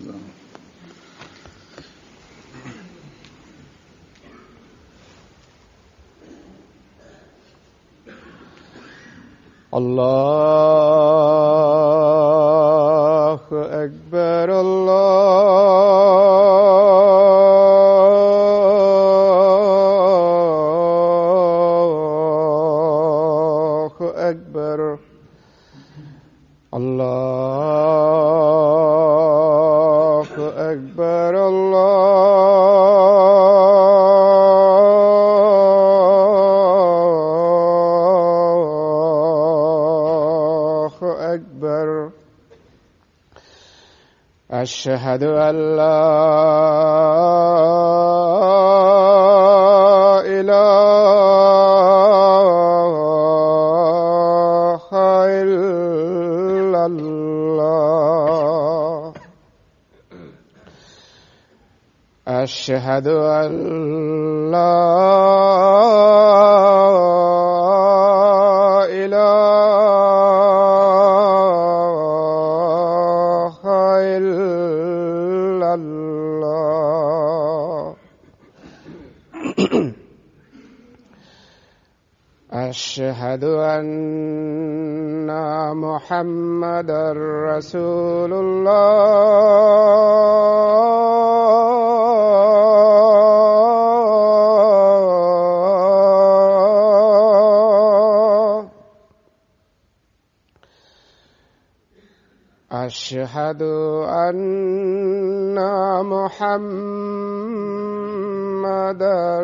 الله أكبر الله أكبر الله أكبر الله أكبر أشهد أن لا إله إلا الله أشهد أن لا إله إلا الله أشهد أن محمدا رسول الله أشهد أن محمدا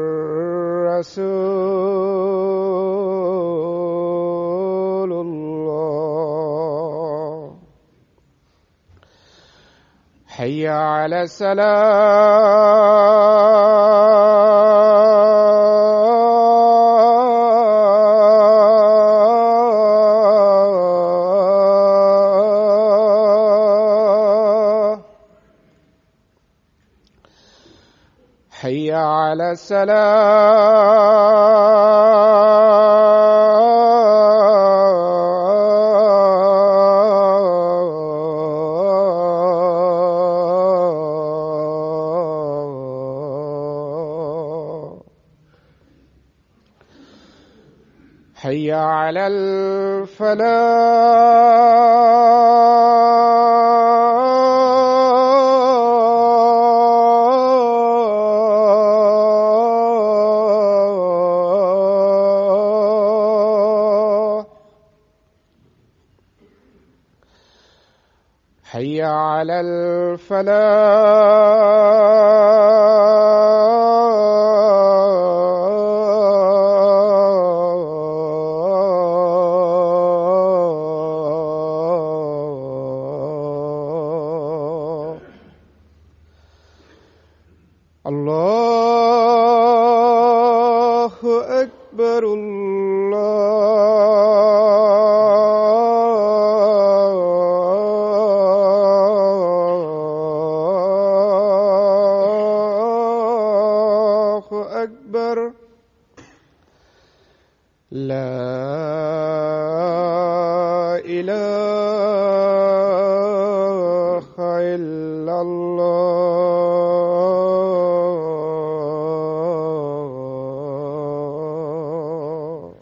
رسول الله حي على السلام حي على السلام حي على الفلاح حي على الفلاح الله أكبر الله أكبر لا إله إلا الله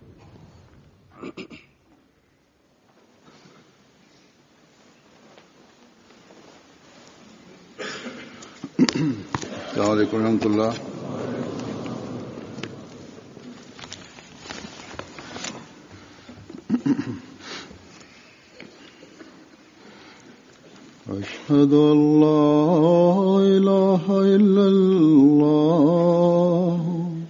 السلام علیکم ورحمۃ اللہ أشهد أن لا إله إلا الله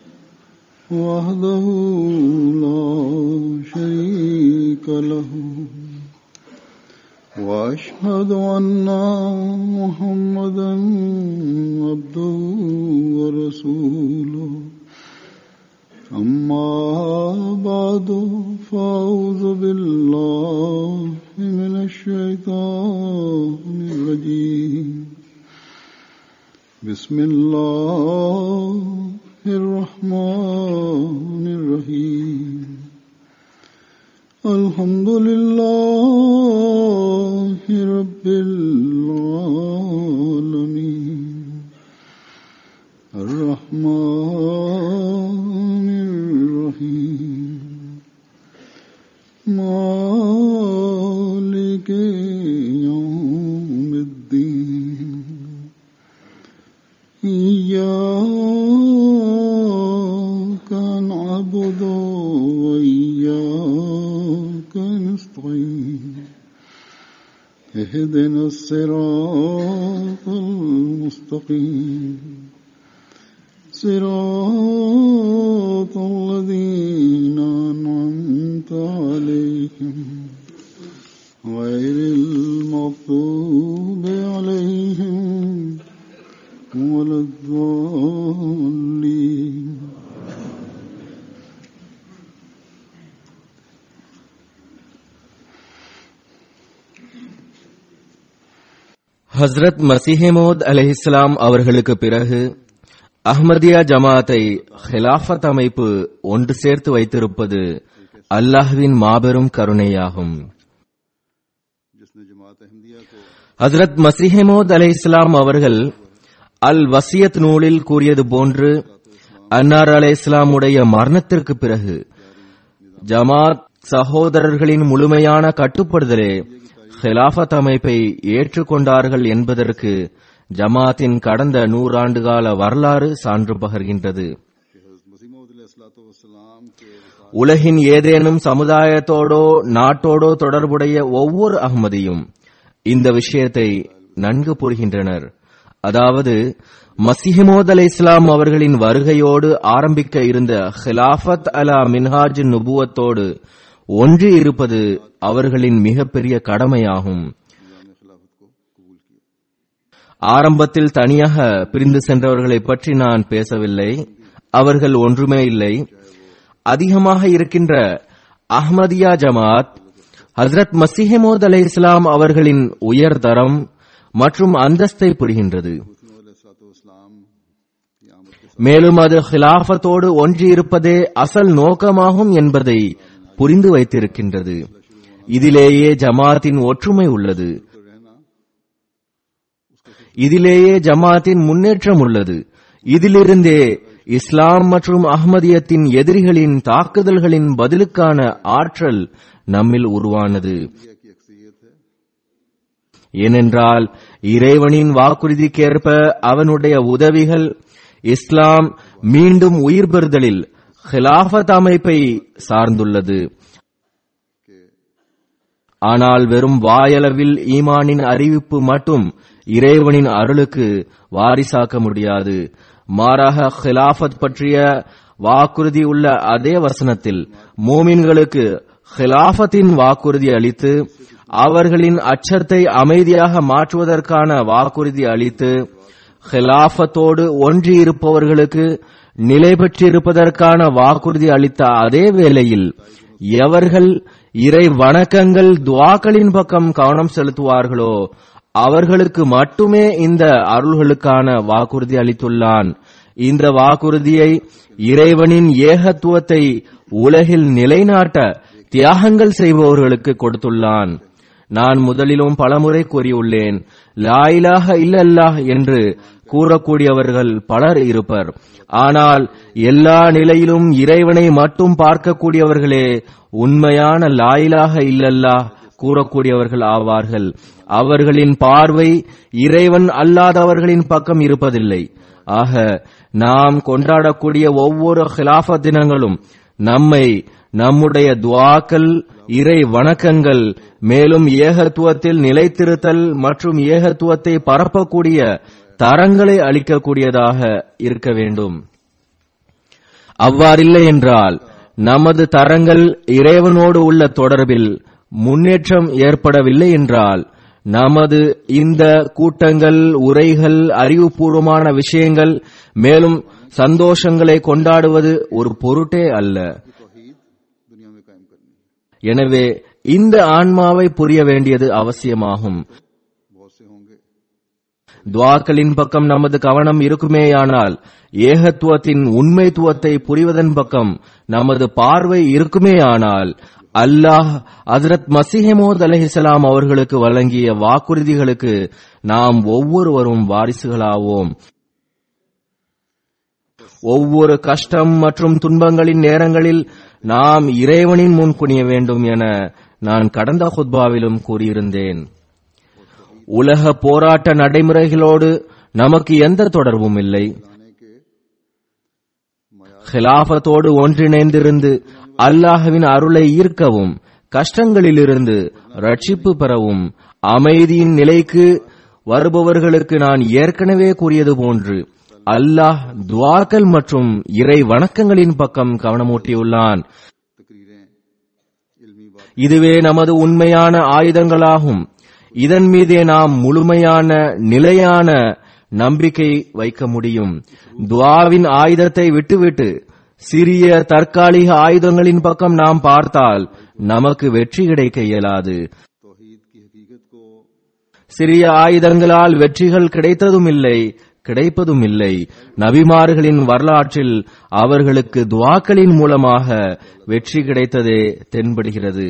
وحده لا شريك له وأشهد أن محمدا عبده ورسوله أما بعد فأعوذ بالله من الشيطان الرجيم بسم الله الرحمن الرحيم الحمد لله رب العالمين العالمين الرحمن الرحيم مالك يوم الدين إياك نعبد وإياك نستعين اهدنا الصراط المستقيم صراط الذين أنعمت عليهم غير المغضوب عليهم ولا الضالين ஹஸ்ரத் மசிஹமோத் அலைஹிஸ்லாம் அவர்களுக்கு பிறகு அஹ்மதியா ஜமாத்தை ஹிலாஃபத் அமைப்பு ஒன்று சேர்த்து வைத்திருப்பது அல்லாஹ்வின் மாபெரும் கருணையாகும் जिसने जमात अहमदिया को ஹஸ்ரத் மசிஹமோத் அலைஹிஸ்லாம் அவர்கள் அல் வசியத் நூலில் கூறியது போன்று அன்னார் அலை இஸ்லாமுடைய மரணத்திற்கு பிறகு ஜமாத் சகோதரர்களின் முழுமையான கட்டுப்படுதலே ஹிலாஃபத் அமைப்பை ஏற்றுக்கொண்டார்கள் என்பதற்கு ஜமாத்தின் கடந்த நூறாண்டு கால வரலாறு சான்று பகர்கின்றது कि हजरत मसीह मसीम के உலகின் ஏதேனும் சமுதாயத்தோடோ நாட்டோடோ தொடர்புடைய ஒவ்வொரு அகமதியும் இந்த விஷயத்தை நன்கு புரிகின்றனர் அதாவது மசிஹமோத் அலை இஸ்லாம் அவர்களின் வருகையோடு ஆரம்பிக்க இருந்த ஹிலாஃபத் அலா மின்ஹாஜ் நுபுவத்தோடு ஒன்றி இருப்பது அவர்களின் மிகப்பெரிய கடமையாகும் ஆரம்பத்தில் தனியாக பிரிந்து சென்றவர்களை பற்றி நான் பேசவில்லை அவர்கள் ஒன்றுமே இல்லை அதிகமாக இருக்கின்ற அஹ்மதியா ஜமாத் ஹஸ்ரத் மசிஹமோத் அலை இஸ்லாம் அவர்களின் உயர்தரம் மற்றும் அந்தஸ்தை புரிகின்றது மேலும் அது ஹிலாஃபத்தோடு ஒன்றியிருப்பதே அசல் நோக்கமாகும் என்பதை புரிந்து வைத்திருக்கின்றது இதிலேயே ஜமாத்தின் ஒற்றுமை உள்ளது இதிலேயே ஜமாத்தின் முன்னேற்றம் உள்ளது இதிலிருந்தே இஸ்லாம் மற்றும் அஹ்மதியத்தின் எதிரிகளின் தாக்குதல்களின் பதிலுக்கான ஆற்றல் நம்மில் உருவானது ஏனென்றால் இறைவனின் வாக்குறுதிக்கேற்ப அவனுடைய உதவிகள் இஸ்லாம் மீண்டும் உயிர் பெறுதலில் ஹிலாஃபத் அமைப்பை சார்ந்துள்ளது ஆனால் வெறும் வாயளவில் ஈமானின் அறிவிப்பு மட்டும் இறைவனின் அருளுக்கு வாரிசாக்க முடியாது மாறாக ஹிலாஃபத் பற்றிய வாக்குறுதி உள்ள அதே வசனத்தில் மூமின்களுக்கு ஹிலாஃபத்தின் வாக்குறுதி அளித்து அவர்களின் அச்சத்தை அமைதியாக மாற்றுவதற்கான வாக்குறுதி அளித்து ஹிலாஃபத்தோடு ஒன்றியிருப்பவர்களுக்கு நிலை பெற்றிருப்பதற்கான வாக்குறுதி அளித்த அதே வேளையில் எவர்கள் இறை வணக்கங்கள் துவாக்களின் பக்கம் கவனம் செலுத்துவார்களோ அவர்களுக்கு மட்டுமே இந்த அருள்களுக்கான வாக்குறுதி அளித்துள்ளான் இந்த வாக்குறுதியை இறைவனின் ஏகத்துவத்தை உலகில் நிலைநாட்ட தியாகங்கள் செய்பவர்களுக்கு கொடுத்துள்ளான் நான் முதலிலும் பலமுறை கூறியுள்ளேன் லாயிலாக இல்லல்லாஹ் என்று கூறக்கூடியவர்கள் பலர் இருப்பர் ஆனால் எல்லா நிலையிலும் இறைவனை மட்டும் பார்க்கக்கூடியவர்களே உண்மையான லாயிலாக இல்லல்லாஹ் கூறக்கூடியவர்கள் ஆவார்கள் அவர்களின் பார்வை இறைவன் அல்லாதவர்களின் பக்கம் இருப்பதில்லை ஆக நாம் கொண்டாடக்கூடிய ஒவ்வொரு ஹிலாஃபத் தினங்களும் நம்மை நம்முடைய துவாக்கள் இறை வணக்கங்கள் மேலும் ஏகத்துவத்தில் நிலைத்திருத்தல் மற்றும் ஏகத்துவத்தை பரப்பக்கூடிய தரங்களை அளிக்கக்கூடியதாக இருக்க வேண்டும் அவ்வாறில்லை என்றால் நமது தரங்கள் இறைவனோடு உள்ள தொடர்பில் முன்னேற்றம் ஏற்படவில்லை என்றால் நமது இந்த கூட்டங்கள் உரைகள் அறிவுபூர்வமான விஷயங்கள் மேலும் சந்தோஷங்களை கொண்டாடுவது ஒரு பொருட்டே அல்ல दुनिया में कायम करनी எனவே இந்த ஆன்மாவை புரிய வேண்டியது அவசியமாகும் बहुत से होंगे துவாக்களின் பக்கம் நமது கவனம் இருக்குமேயானால் ஏகத்துவத்தின் உண்மைத்துவத்தை புரிவதன் பக்கம் நமது பார்வை இருக்குமேயானால் அல்லாஹ் ஹஜரத் மசிஹமோத் அலைஹிஸ்ஸலாம் அவர்களுக்கு வழங்கிய வாக்குறுதிகளுக்கு நாம் ஒவ்வொருவரும் வாரிசுகளாவோம் ஒவ்வொரு கஷ்டம் மற்றும் துன்பங்களின் நேரங்களில் நாம் இறைவனின் முன் குனிய வேண்டும் என நான் கடந்த ஹுத்பாவிலும் கூறியிருந்தேன் உலக போராட்ட நடைமுறைகளோடு நமக்கு எந்த தொடர்பும் இல்லை ஹிலாபத்தோடு ஒன்றிணைந்திருந்து அல்லாஹ்வின் அருளை ஈர்க்கவும் கஷ்டங்களிலிருந்து ரட்சிப்பு பெறவும் அமைதியின் நிலைக்கு வருபவர்களுக்கு நான் ஏற்கனவே கூறியது போன்று அல்லாஹ் துவாக்கள் மற்றும் இறை வணக்கங்களின் பக்கம் கவனமூட்டியுள்ளான் तकरीरें इल्मी बात இதுவே நமது உண்மையான ஆயுதங்களாகும் இதன் மீதே நாம் முழுமையான நிலையான நம்பிக்கை வைக்க முடியும் துவாவின் ஆயுதத்தை விட்டுவிட்டு சிறிய தற்காலிக ஆயுதங்களின் பக்கம் நாம் பார்த்தால் நமக்கு வெற்றி கிடைக்க இயலாது तौहीद की हकीकत को சிறிய ஆயுதங்களால் வெற்றிகள் கிடைத்ததும் இல்லை கிடைப்பதும் இல்லை நபிமார்களின் வரலாற்றில் அவர்களுக்கு துவாக்களின் மூலமாக வெற்றி கிடைத்ததே தென்படுகிறது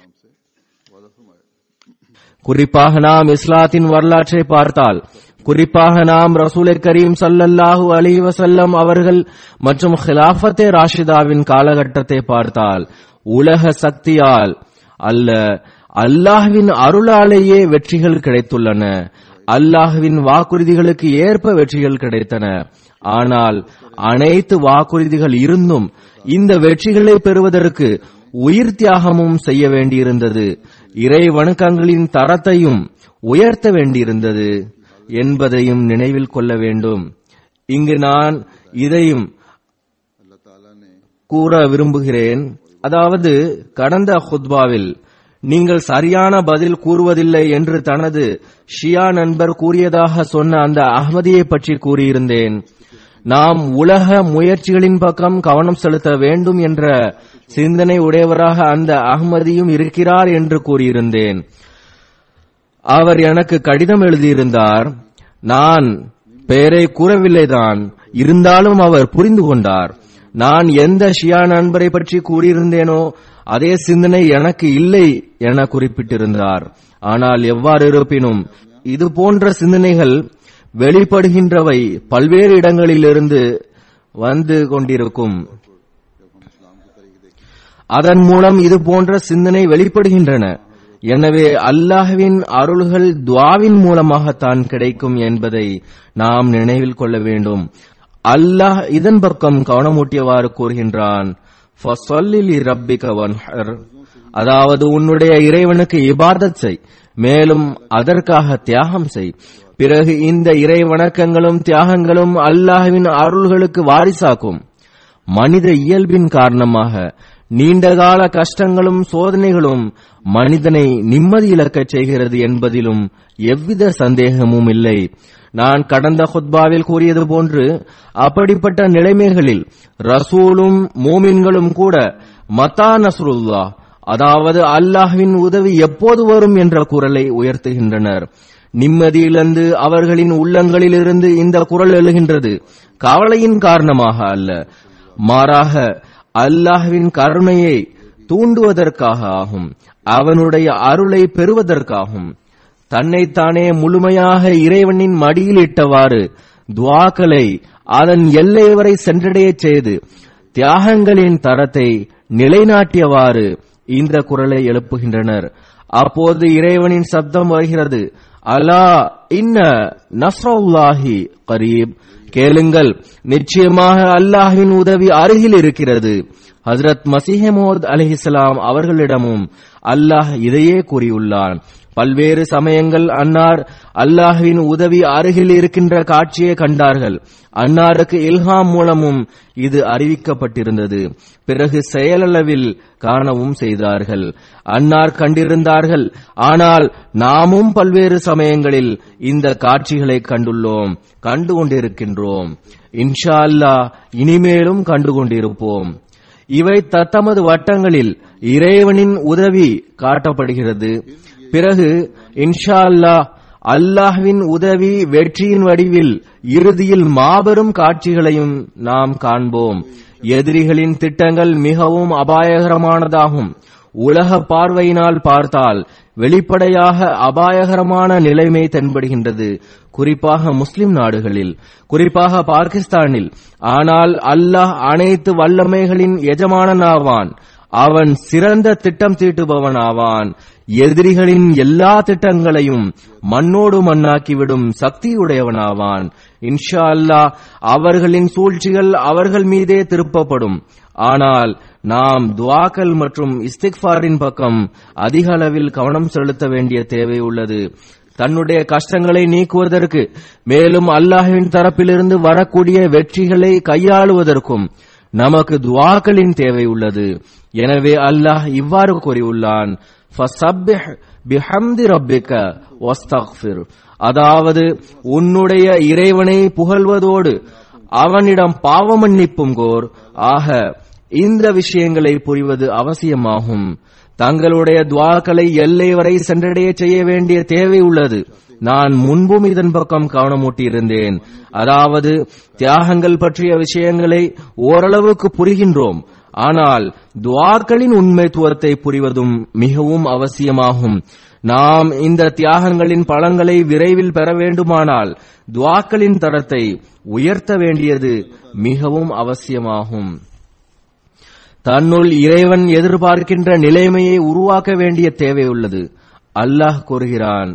குறிப்பாக நாம் இஸ்லாத்தின் வரலாற்றை பார்த்தால் குறிப்பாக நாம் ரசூலை கரீம் ஸல்லல்லாஹு அலைஹி வஸல்லம் அவர்கள் மற்றும் ஹிலாஃபத்தே ராஷிதாவின் காலகட்டத்தை பார்த்தால் உலக சக்தியால் அல்ல அல்லாஹ்வின் அருளாலேயே வெற்றிகள் கிடைத்துள்ளன அல்லாஹ்வின் வாக்குறுதிகளுக்கு ஏற்ப வெற்றிகள் கிடைத்தன ஆனால் அனைத்து வாக்குறுதிகள் இருந்தும் இந்த வெற்றிகளை பெறுவதற்கு உயிர் தியாகமும் செய்ய வேண்டியிருந்தது இறை வணக்கங்களின் தரத்தையும் உயர்த்த வேண்டியிருந்தது என்பதையும் நினைவில் கொள்ள வேண்டும் இங்கு நான் இதையும் अल्लाह ताला ने கூற விரும்புகிறேன் அதாவது கடந்த ஹுத்பாவில் நீங்கள் சரியான பதில் கூறுவதில்லை என்று தனது ஷியா நண்பர் கூறியதாக சொன்ன அந்த அகமதியை பற்றி கூறியிருந்தேன் நாம் உலக முயற்சிகளின் பக்கம் கவனம் செலுத்த வேண்டும் என்ற சிந்தனை உடையவராக அந்த அகமதியும் இருக்கிறார் என்று கூறியிருந்தேன் அவர் எனக்கு கடிதம் எழுதியிருந்தார் நான் பெயரை கூறவில்லைதான் இருந்தாலும் அவர் புரிந்து கொண்டார் நான் எந்த ஷியா நண்பரை பற்றி கூறியிருந்தேனோ அதே சிந்தனை எனக்கு இல்லை என குறிப்பிட்டிருந்தார் ஆனால் எவ்வாறு இருப்பினும் இது போன்ற சிந்தனைகள் வெளிப்படுகின்றவை பல்வேறு இடங்களிலிருந்து வந்து கொண்டிருக்கும் அதன் மூலம் இது போன்ற சிந்தனை வெளிப்படுகின்றன எனவே அல்லாஹ்வின் அருள்கள் துவாவின் மூலமாகத்தான் கிடைக்கும் என்பதை நாம் நினைவில் கொள்ள வேண்டும் அல்லாஹ் இதன் பக்கம் கவனமூட்டியவாறு கூறுகின்றான் "ஃபஸல்லி லிரப்பிக வன்ஹர்." அதாவது உன்னுடைய இறைவனுக்கு இபாதத் செய் மேலும் அதற்காக தியாகம் செய் பிறகு இந்த இறை வணக்கங்களும் தியாகங்களும் அல்லாஹ்வின் அருள்களுக்கு வாரிசாக்கும் மனித இயல்பின் காரணமாக நீண்டகால கஷ்டங்களும் சோதனைகளும் மனிதனை நிம்மதி இழக்கச் செய்கிறது என்பதிலும் எவ்வித சந்தேகமும் இல்லை நான் கடந்த ஹுத்பாவில் கூறியது போன்று அப்படிப்பட்ட நிலைமைகளில் ரசூலும் மூமின்களும் கூட மத்தா நஸ்ருல்லா அதாவது அல்லாஹ்வின் உதவி எப்போது வரும் என்ற குரலை உயர்த்துகின்றனர் நிம்மதி இழந்து அவர்களின் உள்ளங்களிலிருந்து இந்த குரல் எழுகின்றது கவலையின் காரணமாக அல்ல மாறாக அல்லாஹ்வின் கருணையை தூண்டுவதற்காக ஆகும் அவனுடைய அருளை பெறுவதற்காகும் தன்னைத்தானே முழுமையாக இறைவனின் மடியில் இட்டவாறு துவாக்களை அதன் எல்லை வரை சென்றடையச் செய்து தியாகங்களின் தரத்தை நிலைநாட்டியவாறு இந்த குரலை எழுப்புகின்றனர் அப்போது இறைவனின் சப்தம் வருகிறது அலா இன்ன நஸ்ரவுல்லாஹி கரீப் கேளுங்கள் நிச்சயமாக அல்லாஹ்வின் உதவி அருகில் இருக்கிறது ஹஜரத் மசிஹமோத் அலிஹிஸ்லாம் அவர்களிடமும் அல்லாஹ் இதையே கூறியுள்ளான் பல்வேறு சமயங்கள் அன்னார் அல்லாஹ்வின் உதவி அருகில் இருக்கின்ற காட்சியை கண்டார்கள் அன்னாருக்கு இல்ஹாம் மூலமும் இது அறிவிக்கப்பட்டிருந்தது பிறகு செயலளவில் காணவும் செய்தார்கள் அன்னார் கண்டிருந்தார்கள் ஆனால் நாமும் பல்வேறு சமயங்களில் இந்த காட்சிகளை கண்டுள்ளோம் கண்டு கொண்டிருக்கின்றோம் இன்ஷா அல்லாஹ் இனிமேலும் கண்டு கொண்டிருப்போம் இவை தத்தமது வட்டங்களில் இறைவனின் உதவி காட்டப்படுகிறது பிறகு இன்ஷா அல்லாஹ் அல்லாஹ்வின் உதவி வெற்றியின் வடிவில் இறுதியில் மாபெரும் காட்சிகளையும் நாம் காண்போம் எதிரிகளின் திட்டங்கள் மிகவும் அபாயகரமானதாகும் உலக பார்வையினால் பார்த்தால் வெளிப்படையாக அபாயகரமான நிலைமை தென்படுகின்றது குறிப்பாக முஸ்லிம் நாடுகளில் குறிப்பாக பாகிஸ்தானில் ஆனால் அல்லாஹ் அனைத்து வல்லமைகளின் எஜமானனாவான் அவன் சிறந்த திட்டம் தீட்டுபவன் ஆவான் எதிரிகளின் எல்லா திட்டங்களையும் மண்ணோடு மண்ணாக்கிவிடும் சக்தியுடையவனாவான் இன்ஷா அல்லாஹ் அவர்களின் சூழ்ச்சிகள் அவர்கள் மீதே திருப்பப்படும் ஆனால் நாம் துவாக்கல் மற்றும் இஸ்திக்ஃபாரின் பக்கம் அதிக அளவில் கவனம் செலுத்த வேண்டிய தேவை உள்ளது தன்னுடைய கஷ்டங்களை நீக்குவதற்கு மேலும் அல்லாஹ்வின் தரப்பிலிருந்து வரக்கூடிய வெற்றிகளை கையாளுவதற்கும் நமக்கு துவாக்களின் தேவை உள்ளது எனவே அல்லாஹ் இவ்வாறு கூறியுள்ளான் ஃபஸப்பிஹ் பிஹம்தி ரப்பிக வஸ்தக்ஃபிர் அதாவது உன்னுடைய இறைவனை புகழ்வதோடு அவனிடம் பாவ மன்னிப்பும் கோர் ஆக இந்த விஷயங்களை புரிவது அவசியமாகும் தங்களுடைய துவாக்களை எல்லை வரை சென்றடைய செய்ய வேண்டிய தேவை உள்ளது நான் முன்பும் இதன் பக்கம் கவனமூட்டியிருந்தேன் அதாவது தியாகங்கள் பற்றிய விஷயங்களை ஓரளவுக்கு புரிகின்றோம் ஆனால் துவாக்களின் உண்மைத்துவத்தை புரிவதும் மிகவும் அவசியமாகும் நாம் இந்த தியாகங்களின் பலன்களை விரைவில் பெற வேண்டுமானால் துவாக்களின் தரத்தை உயர்த்த வேண்டியது மிகவும் அவசியமாகும் தன்னுள் இறைவன் எதிர்பார்க்கின்ற நிலைமையை உருவாக்க வேண்டிய தேவை உள்ளது அல்லாஹ் கூறுகிறான்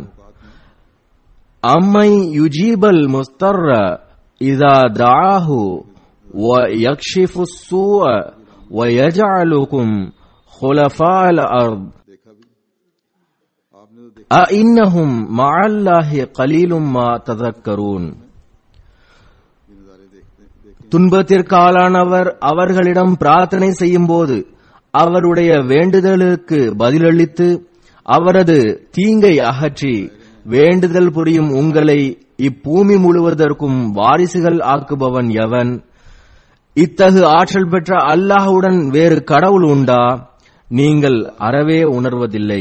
அம்மை யுஜீபல் முஸ்தர்ர இதா தாஹு ويكشف السوء ويجعلكم خلفاء الأرض देखा भी आपने तो देखा أئنهم مع الله قليل ما تذكرون ये नज़ारे देखते देखे துன்பத்திற்கு ஆளானவர் அவர்களிடம் பிரார்த்தனை செய்யும் போது அவருடைய வேண்டுதலுக்கு பதிலளித்து அவரது தீங்கை அகற்றி வேண்டுதல் புரியும் உங்களை இப்பூமி முழுவதற்கும் வாரிசுகள் ஆக்குபவன் எவன் இத்தகு ஆற்றல் பெற்ற அல்லாஹ்வுடன் வேறு கடவுள் உண்டா நீங்கள் அறவே உணர்வதில்லை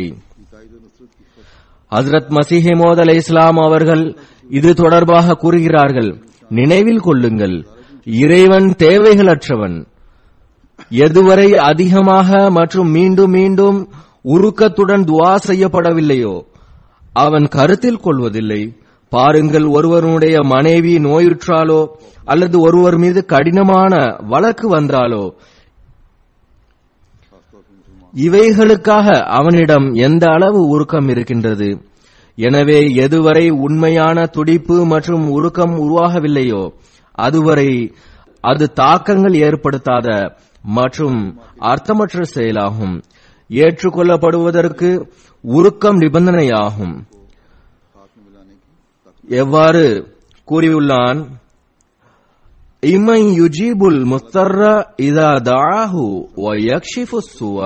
ஹஸ்ரத் மசிஹிமோத் அலை இஸ்லாம் அவர்கள் இது தொடர்பாக கூறுகிறார்கள் நினைவில் கொள்ளுங்கள் இறைவன் தேவைகளற்றவன் எதுவரை அதிகமாக மற்றும் மீண்டும் மீண்டும் உருக்கத்துடன் துவா செய்யப்படவில்லையோ அவன் கருத்தில் கொள்வதில்லை பாருங்கள் ஒருவருடைய மனைவி நோயுற்றாலோ அல்லது ஒருவர் மீது கடினமான வழக்கு வந்தாலோ இவைகளுக்காக அவனிடம் எந்த அளவு உருக்கம் இருக்கின்றது எனவே எதுவரை உண்மையான துடிப்பு மற்றும் உருக்கம் உருவாகவில்லையோ அதுவரை அது தாக்கங்கள் ஏற்படுத்தாத மற்றும் அர்த்தமற்ற செயலாகும் ஏற்றுக்கொள்ளப்படுவதற்கு உருக்கம் நிபந்தனையாகும் எவ்வாறு கூறியுள்ளான் இமை யுஜீபுல் முஸ்தர்ர இதா தாஹு வயக்ஷிஃபு சுவ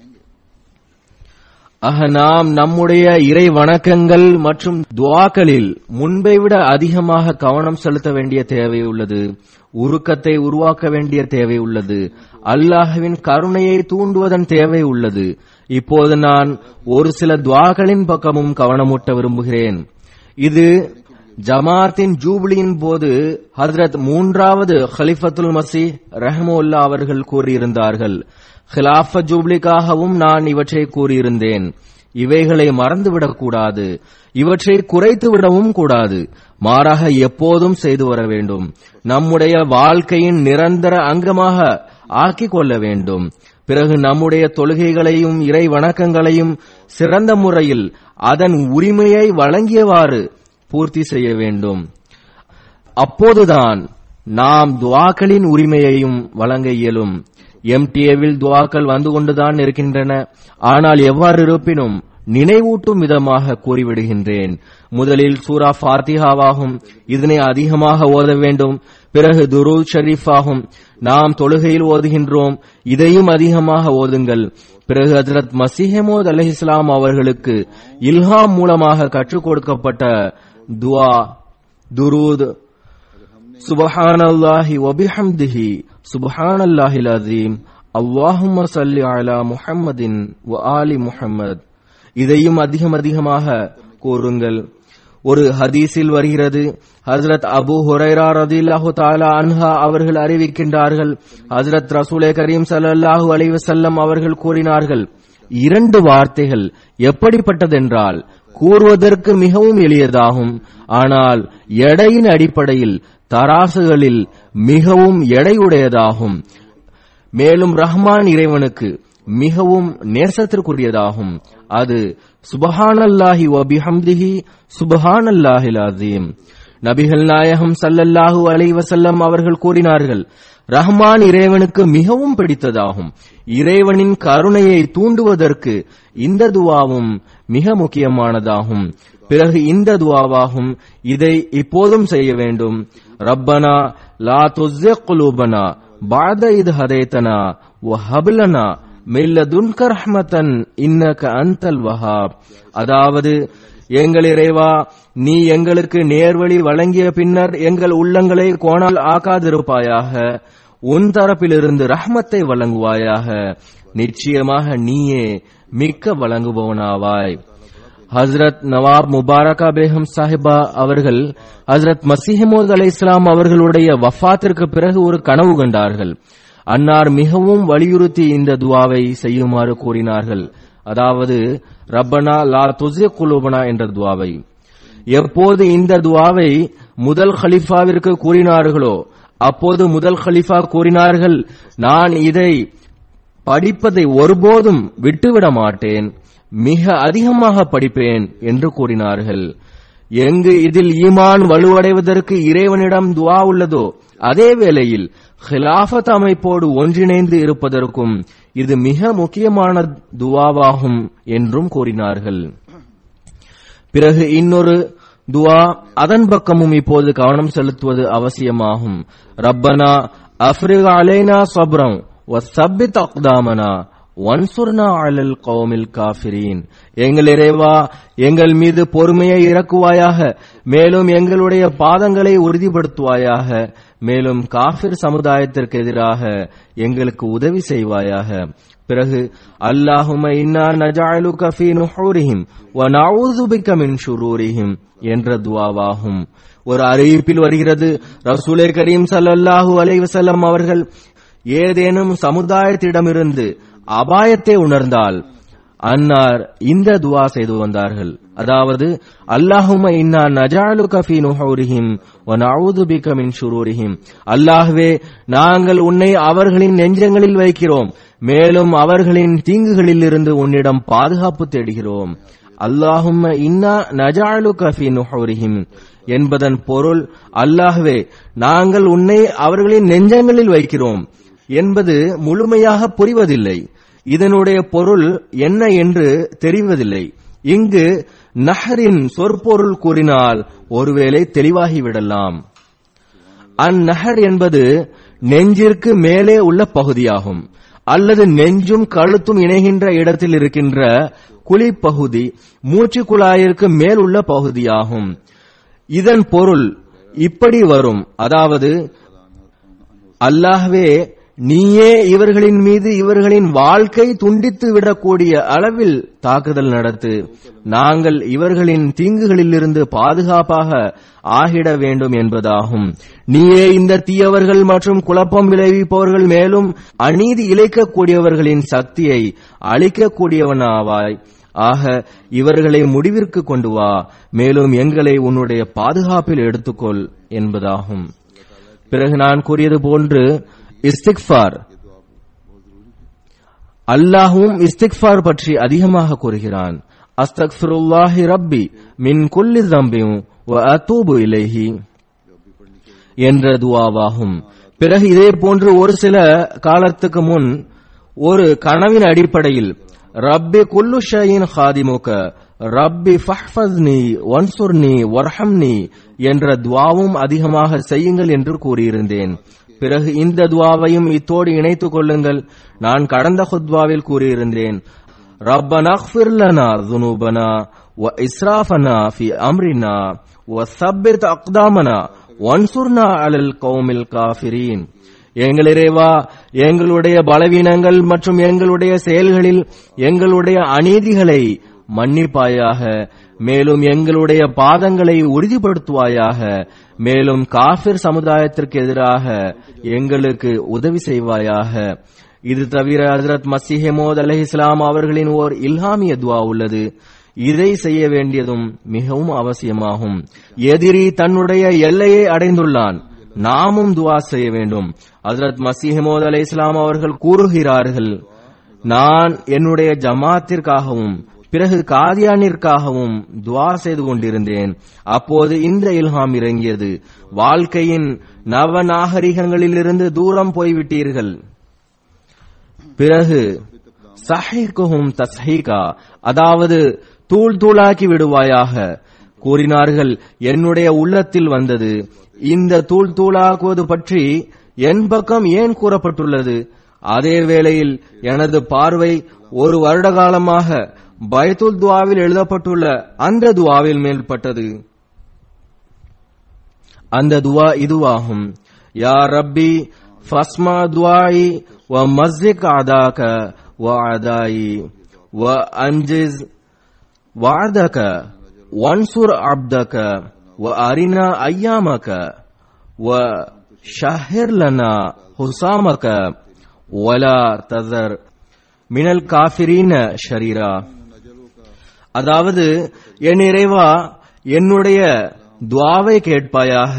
ஆக நாம் நம்முடைய இறை வணக்கங்கள் மற்றும் துவாக்களில் முன்பை விட அதிகமாக கவனம் செலுத்த வேண்டிய தேவை உள்ளது உருக்கத்தை உருவாக்க வேண்டிய தேவை உள்ளது அல்லாஹ்வின் கருணையை தூண்டுவதன் தேவை உள்ளது இப்போது நான் ஒரு சில துவாக்களின் பக்கமும் கவனமூட்ட விரும்புகிறேன் இது ஜமாத்தின் ஜூபிலியின் போது ஹஜ்ரத் மூன்றாவது ஹலிஃபத்துல் மசி ரஹமுல்லா அவர்கள் கூறியிருந்தார்கள் ஹிலாஃப ஜூப்ளிக்காகவும் நான் இவற்றை கூறியிருந்தேன் இவைகளை மறந்துவிடக் கூடாது இவற்றை குறைத்து விடவும் கூடாது மாறாக எப்போதும் செய்து வர வேண்டும் நம்முடைய வாழ்க்கையின் நிரந்தர அங்கமாக ஆக்கிக் கொள்ள வேண்டும் பிறகு நம்முடைய தொழுகைகளையும் இறை வணக்கங்களையும் சிறந்த முறையில் அதன் உரிமையை வழங்கியவாறு பூர்த்தி செய்ய வேண்டும் அப்போதுதான் நாம் துவாக்களின் உரிமையையும் வழங்க இயலும் எம்டிஏவில் துவாக்கள் வந்து கொண்டுதான் இருக்கின்றன ஆனால் எவ்வாறு இருப்பினும் நினைவூட்டும் விதமாக கூறிவிடுகின்றேன் முதலில் சூரா ஃபாத்திஹாவாகும் இதனை அதிகமாக ஓத வேண்டும் பிறகு துரூத் ஷரீஃப் ஆகும் நாம் தொழுகையில் ஓதுகின்றோம் இதையும் அதிகமாக ஓதுங்கள் பிறகு ஹஜரத் மசிஹமோத் அலி இஸ்லாம் அவர்களுக்கு இல்ஹாம் மூலமாக கற்றுக் கொடுக்கப்பட்ட துவா துரூத் சுபஹானல்லாஹி வபிஹம்திஹி சுபஹானல்லாஹில் அசீம் அல்லாஹும்ம சல்லி அலா முஹம்மதின் வ ஆலி முஹம்மத் இதையும் அதிகம் அதிகமாக கூறுங்கள் ஒரு ஹதீஸில் வருகிறது ஹஜரத் அபு ஹுரைரா ரதில்லாஹு தாலா அன்ஹா அவர்கள் அறிவிக்கின்றார்கள் ஹஜரத் ரசூலே கரீம் ஸல்லல்லாஹு அலைஹி வஸல்லம் அவர்கள் கூறினார்கள் இரண்டு வார்த்தைகள் எப்படிப்பட்டதென்றால் கூறுவதற்கு மிகவும் எளியதாகும் ஆனால் எடையின் அடிப்படையில் தராசுகளில் மிகவும் எடையுடையதாகும் மேலும் ரஹ்மான் இறைவனுக்கு மிகவும் நேசத்திற்குரியதாகும் அது சுபஹானல்லாஹி வபிஹம்திஹி சுபஹானல்லாஹில் அசீம் நபிகள் நாயகம் ஸல்லல்லாஹு அலைஹி வஸல்லம் அவர்கள் கூறினார்கள் ரஹ்மான் இறைவனுக்கு மிகவும் பிடித்ததாகும் இறைவனின் கருணையை தூண்டுவதற்கு இந்த துவாவும் மிக முக்கியமானதாகும் பிறகு இந்த துவாவாகும் இதை இப்போதும் செய்ய வேண்டும் ரப்பனா லா துஸ்ஸிக் குலூபனா பாத இது ஹதைத்தனா வஹப்லனா மில்லதுன்க ரஹ்மத்தன் இன்னக அந்தல் வஹாப் அதாவது எங்கள் இறைவா நீ எங்களுக்கு நேர்வழி வழங்கிய பின்னர் எங்கள் உள்ளங்களை கோணால் ஆக்காதிருப்பாயாக உன் தரப்பிலிருந்து ரஹ்மத்தை வழங்குவாயாக நிச்சயமாக நீயே மிக்க வழங்குபவனாவாய் ஹஸ்ரத் நவாப் முபாரகா பேகம் சாஹிபா அவர்கள் ஹஸ்ரத் மசீஹமூத் அலை இஸ்லாம் அவர்களுடைய வஃபாத்திற்கு பிறகு ஒரு கனவு கண்டார்கள் அன்னார் மிகவும் வலியுறுத்தி இந்த துவாவை செய்யுமாறு கூறினார்கள் அதாவது ரப்பனா லா துசிய குலூபனா என்ற துவாவை எப்போது இந்த துவாவை முதல் ஹலிஃபாவிற்கு கூறினார்களோ அப்போது முதல் ஹலிஃபா கூறினார்கள் நான் இதை படிப்பதை ஒருபோதும் விட்டுவிட மாட்டேன் மிக அதிகமாக படிப்பேன் என்று கூறினார்கள் எங்கு இதில் ஈமான் வலுவடைவதற்கு இறைவனிடம் துவா உள்ளதோ அதே வேளையில் ஹிலாஃபத் அமைப்போடு ஒன்றிணைந்து இருப்பதற்கும் இது மிக முக்கியமான துவாவாகும் என்றும் கூறினார்கள் பிறகு இன்னொரு துவா அதன் பக்கமும் இப்போது கவனம் செலுத்துவது அவசியமாகும் ரப்பனா அஃப்ரிக் அலைனா சப்ரம் வசப்பித் அக்தாமனா வன்சுர்னா அலல் கௌமில் காஃபிரீன் எங்கள் இறைவா எங்கள் மீது பொறுமையை இறக்குவாயாக மேலும் எங்களுடைய பாதங்களை உறுதிப்படுத்துவாயாக மேலும் காஃபிர் சமுதாயத்திற்கு எதிராக எங்களுக்கு உதவி செய்வாயாக பிறகு அல்லாஹும இன்னா நஜஅலுக ஃபீ நுஹூரிஹிம் வ நஊது பிக மின் ஷுரூரிஹிம் என்ற துவாவாகும் ஒரு அறிவிப்பில் வருகிறது ரசூலே கரீம் ஸல்லல்லாஹு அலைஹி வஸல்லம் அவர்கள் ஏதேனும் சமுதாயத்திடமிருந்து அபாயத்தை உணர்ந்தால் அன்னார் இந்த துவா செய்து வந்தார்கள் அதாவது அல்லாஹும இன்னா நஜாலு கஃபி நுஹூரிஹிம் வ நஊது பிக மின் ஷுரூரிஹிம் அல்லாஹ்வே நாங்கள் உன்னை அவர்களின் நெஞ்சங்களில் வைக்கிறோம் மேலும் அவர்களின் தீங்குகளில் இருந்து உன்னிடம் பாதுகாப்பு தேடுகிறோம் அல்லாஹும்ம இன்னா நஜாலு கஃபி நுஹூரிஹிம் என்பதன் பொருள் அல்லாஹ்வே நாங்கள் உன்னை அவர்களின் நெஞ்சங்களில் வைக்கிறோம் என்பது முழுமையாக புரிவதில்லை இதனுடைய பொருள் என்ன என்று தெரிவதில்லை இங்கு நஹரின் சொற்பொருள் கூறினால் ஒருவேளை தெளிவாகிவிடலாம் அந்நஹர் என்பது நெஞ்சிற்கு மேலே உள்ள பகுதியாகும் அல்லது நெஞ்சும் கழுத்தும் இணைகின்ற இடத்தில் இருக்கின்ற குழிப்பகுதி மூச்சு குழாயிற்கு மேல் உள்ள பகுதியாகும் இதன் பொருள் இப்படி வரும் அதாவது அல்லாஹ்வே நீயே இவர்களின் மீது இவர்களின் வாழ்க்கை துண்டித்து விடக்கூடிய அளவில் தாக்குதல் நடத்து நாங்கள் இவர்களின் தீங்குகளிலிருந்து பாதுகாப்பாக ஆகிட வேண்டும் என்பதாகும் நீயே இந்த தீயவர்கள் மற்றும் குழப்பம் விளைவிப்பவர்கள் மேலும் அநீதி இழைக்கக்கூடியவர்களின் சக்தியை அளிக்கக்கூடியவனாவாய் ஆக இவர்களை முடிவிற்கு கொண்டு வா மேலும் எங்களை உன்னுடைய பாதுகாப்பில் எடுத்துக்கொள் என்பதாகும் பிறகு நான் கூறியது போன்று இஸ்திக்ஃபார் அல்லாஹும் இஸ்திக்ஃபார் பற்றி அதிகமாக கூறுகிறான் அஸ்தக்ஃபிருல்லாஹி ரப்பி மின் குல்லி தம்பியும் வ அத்தூபு இலைஹி என்ற துவாவாகும் பிறகு இதே போன்று ஒரு சில காலத்துக்கு முன் ஒரு கனவின் அடிப்படையில் ரப்பி குல்லு ஷையின் ஹாதிமுக ரப்பி ஃபஹ்ஃபஸ்னி வன்சுர்னி வர்ஹம்னி என்ற துவாவும் அதிகமாக செய்யுங்கள் என்று கூறியிருந்தேன் பிறகு இந்த துவாவையும் இத்தோடு இணைத்துக் கொள்ளுங்கள் நான் கடந்த ஹுத்வாவில் கூறியிருந்தேன் ரப்பனா லனா துனூபனா வ இஸ்ராஃபனா ஃபி அம்ரினா வ சப்பிர்த் அக்தாமனா வன்சுர்னா அலல் கௌமில் காஃபிரீன் எங்கள் இறைவா எங்களுடைய பலவீனங்கள் மற்றும் எங்களுடைய செயல்களில் எங்களுடைய அநீதிகளை மன்னிப்பாயாக மேலும் எங்களுடைய பாதங்களை உறுதிப்படுத்துவாயாக மேலும் காஃபிர் சமுதாயத்திற்கு எதிராக எங்களுக்கு உதவி செய்வாயாக இது தவிர ஹஜரத் மசிஹமோத் அலஹி இஸ்லாம் அவர்களின் ஓர் இல்ஹாமிய துவா உள்ளது இதை செய்ய வேண்டியதும் மிகவும் அவசியமாகும் எதிரி தன்னுடைய எல்லையை அடைந்துள்ளான் நாமும் துவா செய்ய வேண்டும் ஹஜரத் மசீஹமோத் அலை இஸ்லாம் அவர்கள் கூறுகிறார்கள் நான் என்னுடைய ஜமாத்திற்காகவும் பிறகு காதியானிற்காகவும் துவா செய்து கொண்டிருந்தேன் அப்போது இந்த இல்ஹாம் இறங்கியது வாழ்க்கையின் நவநாகரிகங்களிலிருந்து தூரம் போய்விட்டீர்கள் பிறகு சஹிகுஹும் தஸ்ஹீகா அதாவது தூள் தூளாக்கி விடுவாயாக கூறினார்கள் என்னுடைய உள்ளத்தில் வந்தது இந்த தூள் தூளாக்குவது பற்றி என் பக்கம் ஏன் கூறப்பட்டுள்ளது அதே வேளையில் எனது பார்வை ஒரு வருட காலமாக பைத்துல் துவாவில் எழுதப்பட்டுள்ள அந்த துவாவில் மேல்பட்டது அந்த துவா இதுவாகும் யா ரப்பி ஃபஸ்மா துவாயி வ மஸ்ஜிக் அதாக்க வ அதாயி வ அஞ்சிஸ் وعدك وانصر عبدك وارنا ايامك وشهر لنا حسامك ولا تذر من الكافرين شريرا அதாவது என் இறைவா என்னுடைய துவாவை கேட்பாயாக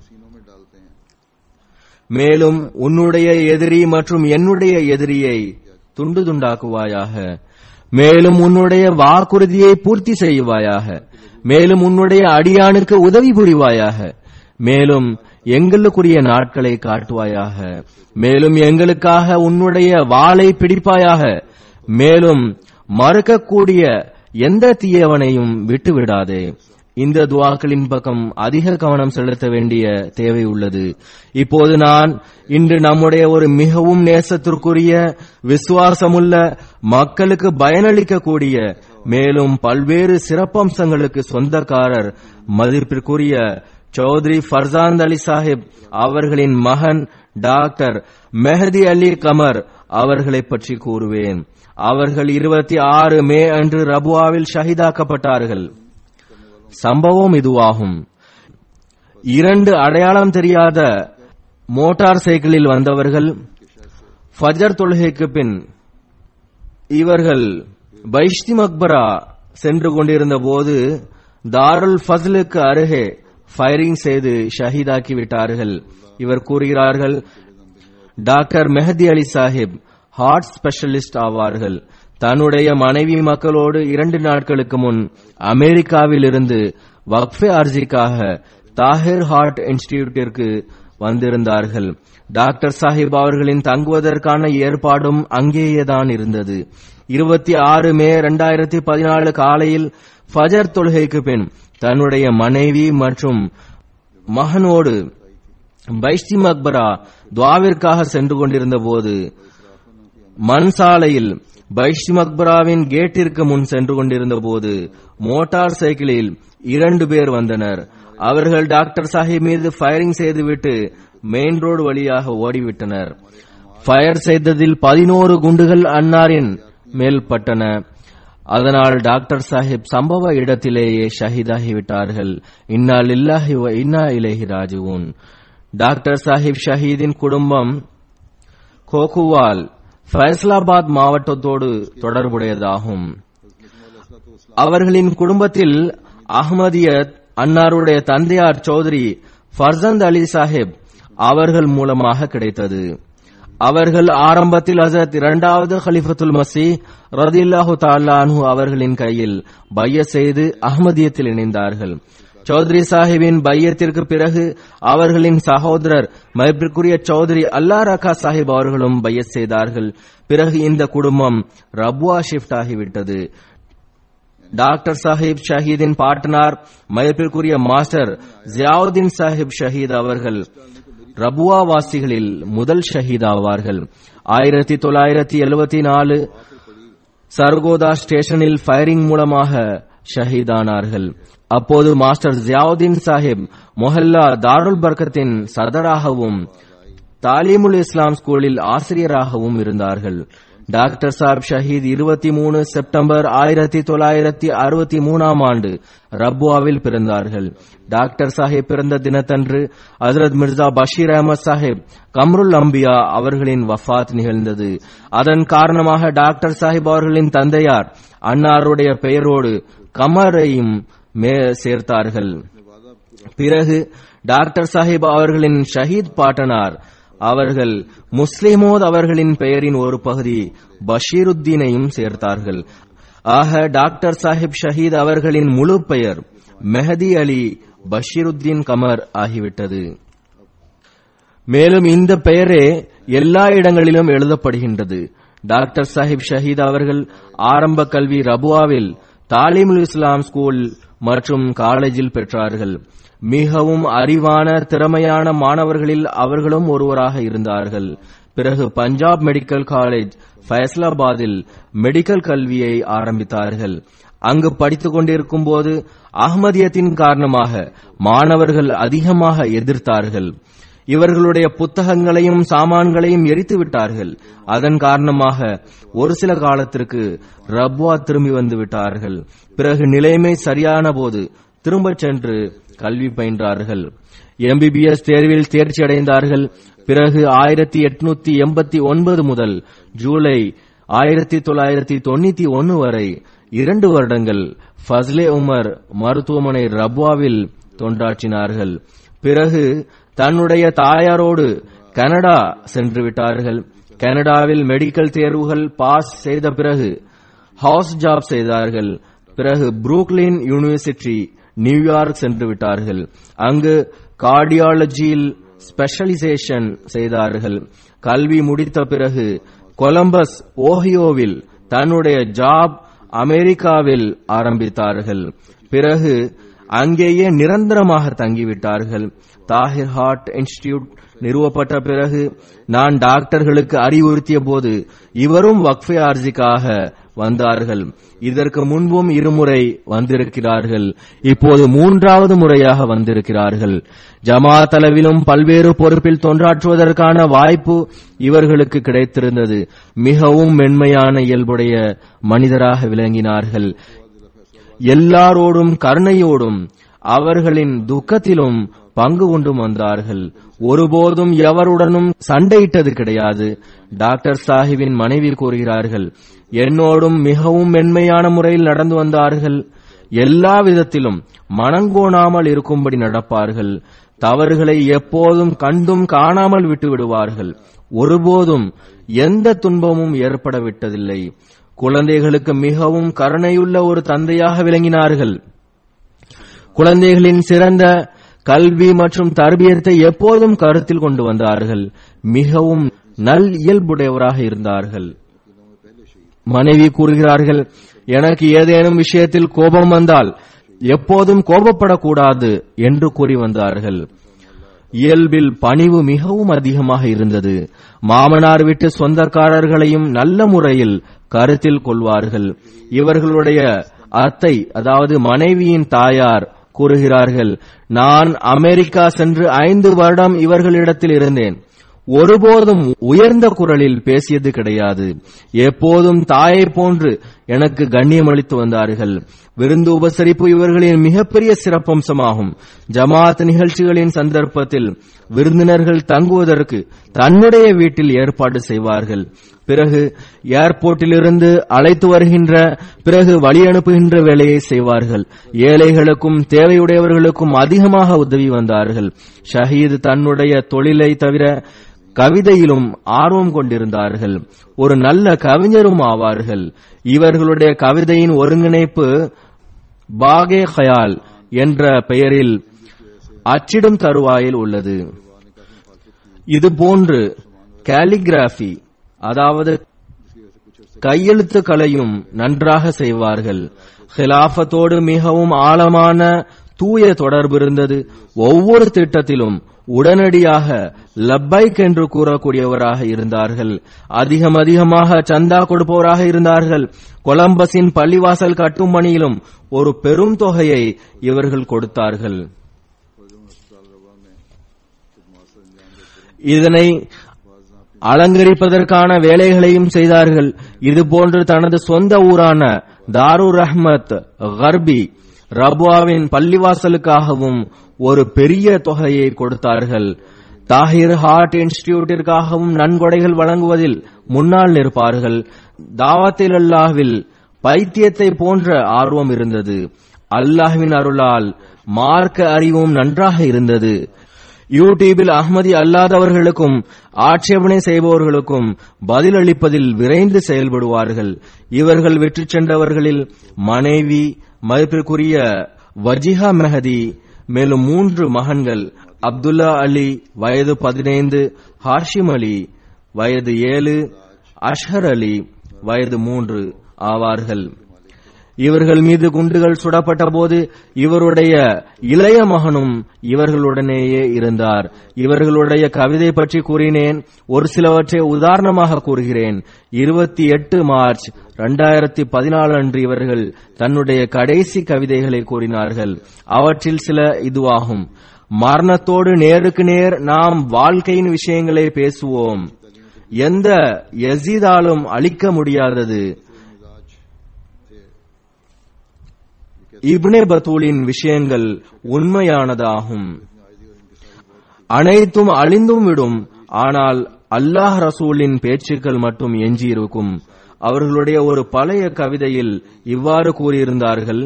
மேலும் உன்னுடைய எதிரி மற்றும் என்னுடைய எதிரியை துண்டு துண்டாக்குவாயாக மேலும் உன்னுடைய வாக்குறுதியை பூர்த்தி செய்வாயாக மேலும் உன்னுடைய அடியானுக்கு உதவி புரிவாயாக மேலும் எங்களுக்குரிய நாட்களை காட்டுவாயாக மேலும் எங்களுக்காக உன்னுடைய வாளை பிடிப்பாயாக மேலும் மறுக்கக்கூடிய எந்த தீயவனையும் விட்டுவிடாதே இந்த துவாக்களின் பக்கம் அதிக கவனம் செலுத்த வேண்டிய தேவை உள்ளது இப்போது நான் இன்று நம்முடைய ஒரு மிகவும் நேசத்திற்குரிய விசுவாசமுள்ள மக்களுக்கு பயனளிக்கக்கூடிய மேலும் பல்வேறு சிறப்பம்சங்களுக்கு சொந்தக்காரர் மதிப்பிற்குரிய சௌத்ரி ஃபர்சாந்த் அலி சாஹிப் அவர்களின் மகன் டாக்டர் மெஹதி அலி கமர் அவர்களை பற்றி கூறுவேன் அவர்கள் இருபத்தி ஆறு மே அன்று ரபுவாவில் ஷஹீதாக்கப்பட்டார்கள் சம்பவம் இதுவாகும் இரண்டு அடையாளம் தெரியாத மோட்டார் சைக்கிளில் வந்தவர்கள் ஃபஜர் தொழுகைக்கு பின் இவர்கள் பைஷ்தி மக்பரா சென்று கொண்டிருந்த போது தாருல் ஃபஸ்லுக்கு அருகே ஃபயரிங் செய்து ஷஹீதாக்கி விட்டார்கள் இவர் கூறுகிறார்கள் doctor Mehdi Ali Sahib heart specialist ஆவார்கள் தன்னுடைய மனைவி மக்களோடு இரண்டு நாட்களுக்கு முன் அமெரிக்காவில் இருந்து வக்ஃபே அர்ஜிக்காக தாஹிர் ஹார்ட் இன்ஸ்டிடியூட்டிற்கு வந்திருந்தார்கள் டாக்டர் சாஹிப் அவர்களின் தங்குவதற்கான ஏற்பாடும் அங்கேயேதான் இருந்தது இருபத்தி ஆறு மே இரண்டாயிரத்தி பதினாலு காலையில் ஃபஜர் தொழுகைக்கு பின் தன்னுடைய மனைவி மற்றும் மகனோடு பைஷ்டி மக்பரா துவாவிற்காக சென்று கொண்டிருந்த போது மண் சாலையில் பைஷ்டி மக்பராவின் கேட்டிற்கு முன் சென்று கொண்டிருந்த போது மோட்டார் சைக்கிளில் இரண்டு பேர் வந்தனர் அவர்கள் டாக்டர் சாஹிப் மீது ஃபயரிங் செய்துவிட்டு மெயின் ரோடு வழியாக ஓடிவிட்டனர் ஃபயர் செய்ததில் பதினோரு குண்டுகள் அன்னாரின் மேல் பட்டன அதனால் டாக்டர் சாஹிப் சம்பவ இடத்திலேயே ஷஹீதாகிவிட்டார்கள் இன்னா லில்லாஹி வ இன்னா இலைஹி ராஜுவூன் டாக்டர் சாஹிப் ஷஹீதின் குடும்பம் கோகுவால் ஃபைசலாபாத் மாவட்டத்தோடு தொடர்புடையதாகும் அவர்களின் குடும்பத்தில் அஹ்மதியத் அன்னாருடைய தந்தையார் சௌத்ரி ஃபர்சந்த் அலி சாஹிப் அவர்கள் மூலமாக கிடைத்தது அவர்கள் ஆரம்பத்தில் ஹசரத் இரண்டாவது ஹலிஃபத்துல் மசி ரதில்லாஹு தாலானு அவர்களின் கையில் பைய செய்து அஹ்மதியத்தில் இணைந்தார்கள் சௌத்ரி சாஹிபின் பையத்திற்கு பிறகு அவர்களின் சகோதரர் மதிப்பிற்குரிய சௌத்ரி அல்லா ரகா சாஹிப் அவர்களும் பைய செய்தார்கள் பிறகு இந்த குடும்பம் ரப்வா ஷிஃப்ட் ஆகிவிட்டது டாக்டர் சாஹிப் ஷஹீதின் பாட்டனார் மதிப்பிற்குரிய மாஸ்டர் ஜியாவுதீன் சாஹிப் ஷஹீத் அவர்கள் ரபுவா வாசிகளில் முதல் ஷஹீத் ஆவார்கள் ஆயிரத்தி தொள்ளாயிரத்தி எழுபத்தி நாலு சர்கோதா ஸ்டேஷனில் ஃபயரிங் மூலமாக ஷஹீதானார்கள் அப்போது மாஸ்டர் ஜியாவுதீன் சாஹிப் மொஹல்லா தாருல் பர்கத்தின் சதராகவும் தாலீமுல் இஸ்லாம் ஸ்கூலில் ஆசிரியராகவும் இருந்தார்கள் டாக்டர் சாப் ஷஹீத் இருபத்தி மூணு செப்டம்பர் ஆயிரத்தி தொள்ளாயிரத்தி அறுபத்தி மூணாம் ஆண்டு ரப்வாவில் பிறந்தார்கள் டாக்டர் சாஹிப் பிறந்த தினத்தன்று ஹசரத் மிர்சா பஷீர் அஹமத் சாஹிப் கம்ருல் அம்பியா அவர்களின் வஃபாத் நிகழ்ந்தது அதன் காரணமாக டாக்டர் சாஹிப் அவர்களின் தந்தையார் அன்னாருடைய பெயரோடு கமரையும் மே சேர்த்தார்கள் பிறகு டாக்டர் சாஹிப் அவர்களின் ஷஹீத் பாட்டனார் அவர்கள் முஸ்லிமோத் அவர்களின் பெயரின் ஒரு பகுதி பஷீருத்தீனையும் சேர்த்தார்கள் ஆக டாக்டர் சாஹிப் ஷஹீத் அவர்களின் முழு பெயர் மெஹதி அலி பஷீருத்தீன் கமர் ஆகிவிட்டது மேலும் இந்த பெயரே எல்லா இடங்களிலும் எழுதப்படுகின்றது டாக்டர் சாஹிப் ஷஹீத் அவர்கள் ஆரம்ப கல்வி ரபுவாவில் தாலிமுல் இஸ்லாம் ஸ்கூல் மற்றும் காலேஜில் பெற்றார்கள் மிகவும் அறிவான திறமையான மாணவர்களில் அவர்களும் ஒருவராக இருந்தார்கள் பிறகு பஞ்சாப் மெடிக்கல் காலேஜ் ஃபைசலாபாத்தில் மெடிக்கல் கல்வியை ஆரம்பித்தார்கள் அங்கு படித்துக் கொண்டிருக்கும் போது அகமதியத்தின் காரணமாக மாணவர்கள் அதிகமாக எதிர்த்தார்கள் இவர்களுடைய புத்தகங்களையும் சாமான்களையும் எரித்து விட்டார்கள் அதன் காரணமாக ஒரு சில காலத்திற்கு ரப்வா திரும்பி வந்து விட்டார்கள் பிறகு நிலைமை சரியான போது திரும்பச் சென்று கல்வி பயின்றார்கள் எம்பிபிஎஸ் தேர்வில் தேர்ச்சி அடைந்தார்கள் பிறகு ஆயிரத்தி எட்நூத்தி எண்பத்தி ஒன்பது முதல் ஜூலை ஆயிரத்தி தொள்ளாயிரத்தி தொண்ணூத்தி ஒன்னு வரை இரண்டு வருடங்கள் ஃபஸ்லே உமர் மருத்துவமனை ரப்வாவில் தொண்டாற்றினார்கள் பிறகு தன்னுடைய தாயாரோடு கனடா சென்று விட்டார்கள் கனடாவில் மெடிக்கல் தேர்வுகள் பாஸ் செய்த பிறகு ஹவுஸ் ஜாப் செய்தார்கள் பிறகு புரூக்லின் யூனிவர்சிட்டி நியூயார்க் சென்று விட்டார்கள் அங்கு கார்டியாலஜியில் ஸ்பெஷலைசேஷன் செய்தார்கள் கல்வி முடித்த பிறகு கொலம்பஸ் ஓஹியோவில் தன்னுடைய ஜாப் அமெரிக்காவில் ஆரம்பித்தார்கள் பிறகு அங்கேயே நிரந்தரமாக தங்கிவிட்டார்கள் தாஹிர் ஹார்ட் இன்ஸ்டிடியூட் நிறுவப்பட்ட பிறகு நான் டாக்டர்களுக்கு அறிவுறுத்திய போது இவரும் வக்ஃபே ஆர்ஜிக்காக வந்தார்கள் இதற்கு முன்பும் இருமுறை வந்திருக்கிறார்கள் இப்போது மூன்றாவது முறையாக வந்திருக்கிறார்கள் ஜமாத் அளவிலும் பல்வேறு பொறுப்பில் தொன்றாற்றுவதற்கான வாய்ப்பு இவர்களுக்கு கிடைத்திருந்தது மிகவும் மென்மையான இயல்புடைய மனிதராக விளங்கினார்கள் எல்லாரோடும் கருணையோடும் அவர்களின் துக்கத்திலும் பங்கு கொண்டு வந்தார்கள் ஒருபோதும் எவருடனும் சண்டையிட்டது கிடையாது டாக்டர் சாஹிபின் மனைவி கூறுகிறார்கள் என்னோடும் மிகவும் மென்மையான முறையில் நடந்து வந்தார்கள் எல்லா விதத்திலும் மனங்கோணாமல் இருக்கும்படி நடப்பார்கள் தவறுகளை எப்போதும் கண்டும் காணாமல் விட்டு விடுவார்கள் ஒருபோதும் எந்த துன்பமும் ஏற்பட விட்டதில்லை குழந்தைகளுக்கு மிகவும் கருணையுள்ள ஒரு தந்தையாக விளங்கினார்கள் குழந்தைகளின் சிறந்த கல்வி மற்றும் தர்பியத்தை எப்போதும் கருத்தில் கொண்டு வந்தார்கள் மிகவும் நல் இயல்புடையவராக இருந்தார்கள் மனைவி கூறுகிறார்கள் எனக்கு ஏதேனும் விஷயத்தில் கோபம் வந்தால் எப்போதும் கோபப்படக்கூடாது என்று கூறி வந்தார்கள் இயல்பில் பணிவு மிகவும் அதிகமாக இருந்தது மாமனார் வீட்டு சொந்தக்காரர்களையும் நல்ல முறையில் கருத்தில் கொள்வார்கள் இவர்களுடைய அத்தை அதாவது மனைவியின் தாயார் கூறுகிறார்கள் நான் அமெரிக்கா சென்று ஐந்து வருடம் இவர்களிடத்தில் இருந்தேன் ஒருபோதும் உயர்ந்த குரலில் பேசியது கிடையாது எப்போதும் தாயை போன்று எனக்கு கண்ணியமளித்து வந்தார்கள் விருந்து உபசரிப்பு இவர்களின் மிகப்பெரிய சிறப்பம்சமாகும் ஜமாத் நிகழ்ச்சிகளின் சந்தர்ப்பத்தில் விருந்தினர்கள் தங்குவதற்கு தன்னுடைய வீட்டில் ஏற்பாடு செய்வார்கள் பிறகு ஏர்போர்ட்டிலிருந்து அழைத்து வருகின்ற பிறகு வழி அனுப்புகின்ற வேலையை செய்வார்கள் ஏழைகளுக்கும் தேவையுடையவர்களுக்கும் அதிகமாக உதவி வந்தார்கள் ஷஹீத் தன்னுடைய தொழிலை தவிர கவிதையிலும் ஆர்வம் கொண்டிருந்தார்கள் ஒரு நல்ல கவிஞரும் ஆவார்கள் இவர்களுடைய கவிதையின் ஒருங்கிணைப்பு பாகே ஹயால் என்ற பெயரில் அச்சிடும் தருவாயில் உள்ளது இதுபோன்று கேலிகிராஃபி அதாவது கையெழுத்து கலையும் நன்றாக செய்வார்கள் ஹிலாஃபத்தோடு மிகவும் ஆழமான தூய தொடர்பு இருந்தது ஒவ்வொரு திட்டத்திலும் உடனடியாக லப்பைக் என்று கூறக்கூடியவராக இருந்தார்கள் அதிகம் அதிகமாக சந்தா கொடுப்பவராக இருந்தார்கள் கொலம்பஸின் பள்ளிவாசல் கட்டும் பணியிலும் ஒரு பெரும் தொகையை இவர்கள் கொடுத்தார்கள் இதனை அலங்கரிப்பதற்கான வேலைகளையும் செய்தார்கள் இதுபோன்று தனது சொந்த ஊரான தாருர் ரஹ்மத் கர்பி ரபுவாவின் பள்ளிவாசலுக்காகவும் ஒரு பெரிய தொகையை கொடுத்தார்கள் தாஹிர் ஹார்ட் இன்ஸ்டிடியூட்டிற்காகவும் நன்கொடைகள் வழங்குவதில் முன்னால் நிற்பார்கள் தாவத்தில் அல்லாஹ்வில் பைத்தியத்தை போன்ற ஆர்வம் இருந்தது அல்லாஹ்வின் அருளால் மார்க்க அறிவும் நன்றாக இருந்தது யூடியூபில் அஹ்மதி அல்லாதவர்களுக்கும் ஆட்சேபனை செய்பவர்களுக்கும் பதிலளிப்பதில் விரைந்து செயல்படுவார்கள் இவர்கள் வெற்றி சென்றவர்களில் மனைவி மதிப்பிற்குரிய வஜிஹா மெஹதி மேலும் மூன்று மகன்கள் அப்துல்லா அலி வயது பதினைந்து ஹாஷிம் அலி வயது ஏழு அஷ்ஹர் அலி வயது மூன்று ஆவார்கள் இவர்கள் மீது குண்டுகள் சுடப்பட்ட போது இவருடைய இளைய மகனும் இவர்களுடனேயே இருந்தார் இவர்களுடைய கவிதை பற்றி கூறினேன் ஒரு சிலவற்றை உதாரணமாக கூறுகிறேன் இருபத்தி எட்டு மார்ச் இரண்டாயிரத்தி பதினாலு அன்று இவர்கள் தன்னுடைய கடைசி கவிதைகளை கூறினார்கள் அவற்றில் சில இதுவாகும் மரணத்தோடு நேருக்கு நேர் நாம் வாழ்க்கையின் விஷயங்களை பேசுவோம் எந்த எசிதாலும் அழிக்க முடியாதது இப்னே பத்தூலின் விஷயங்கள் உண்மையானதாகும் அனைத்தும் அழிந்தும் விடும் ஆனால் அல்லாஹ் ரசூலின் பேச்சுக்கள் மட்டும் எஞ்சியிருக்கும் அவர்களுடைய ஒரு பழைய கவிதையில் இவ்வாறு கூறியிருந்தார்கள்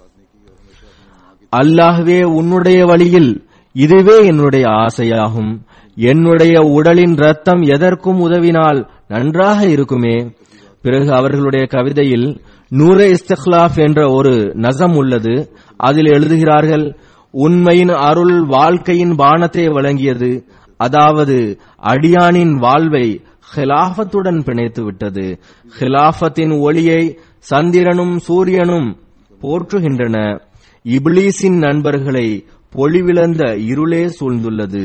அல்லாஹ்வே உன்னுடைய வழியில் இதுவே என்னுடைய ஆசையாகும் என்னுடைய உடலின் ரத்தம் எதற்கும் உதவினால் நன்றாக இருக்குமே பிறகு அவர்களுடைய கவிதையில் நூர இஸ்திக்லாப் என்ற ஒரு நசம் உள்ளது அதில் எழுதுகிறார்கள் உண்மையின் அருள் வாழ்க்கையின் பானத்தை வழங்கியது அதாவது அடியானின் வாழ்வை ஹிலாஃபத்துடன் பிணைத்து விட்டது ஹிலாஃபத்தின் ஒளியை சந்திரனும் சூரியனும் போற்றுகின்றன இப்லீஸின் நண்பர்களை பொலிவிழந்த இருளே சூழ்ந்துள்ளது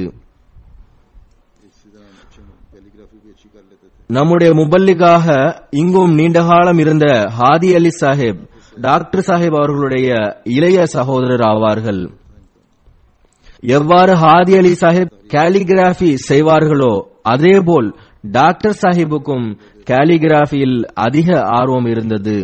कैलीग्राफी भी अच्छी कर लेते थे நம்முடைய முபல்லிகாக இங்கும் நீண்ட காலம் இருந்த ஹாதி அலி சாஹிப் டாக்டர் சாஹிப் அவர்களுடைய இளைய சகோதரர் ஆவார்கள் எவ்வாறு ஹாதி அலி சாஹிப் கேலிகிராஃபி செய்வார்களோ அதேபோல் டாக்டர் சாஹிப்புக்கும் கேலிகிராஃபியில் அதிக ஆர்வம் இருந்தது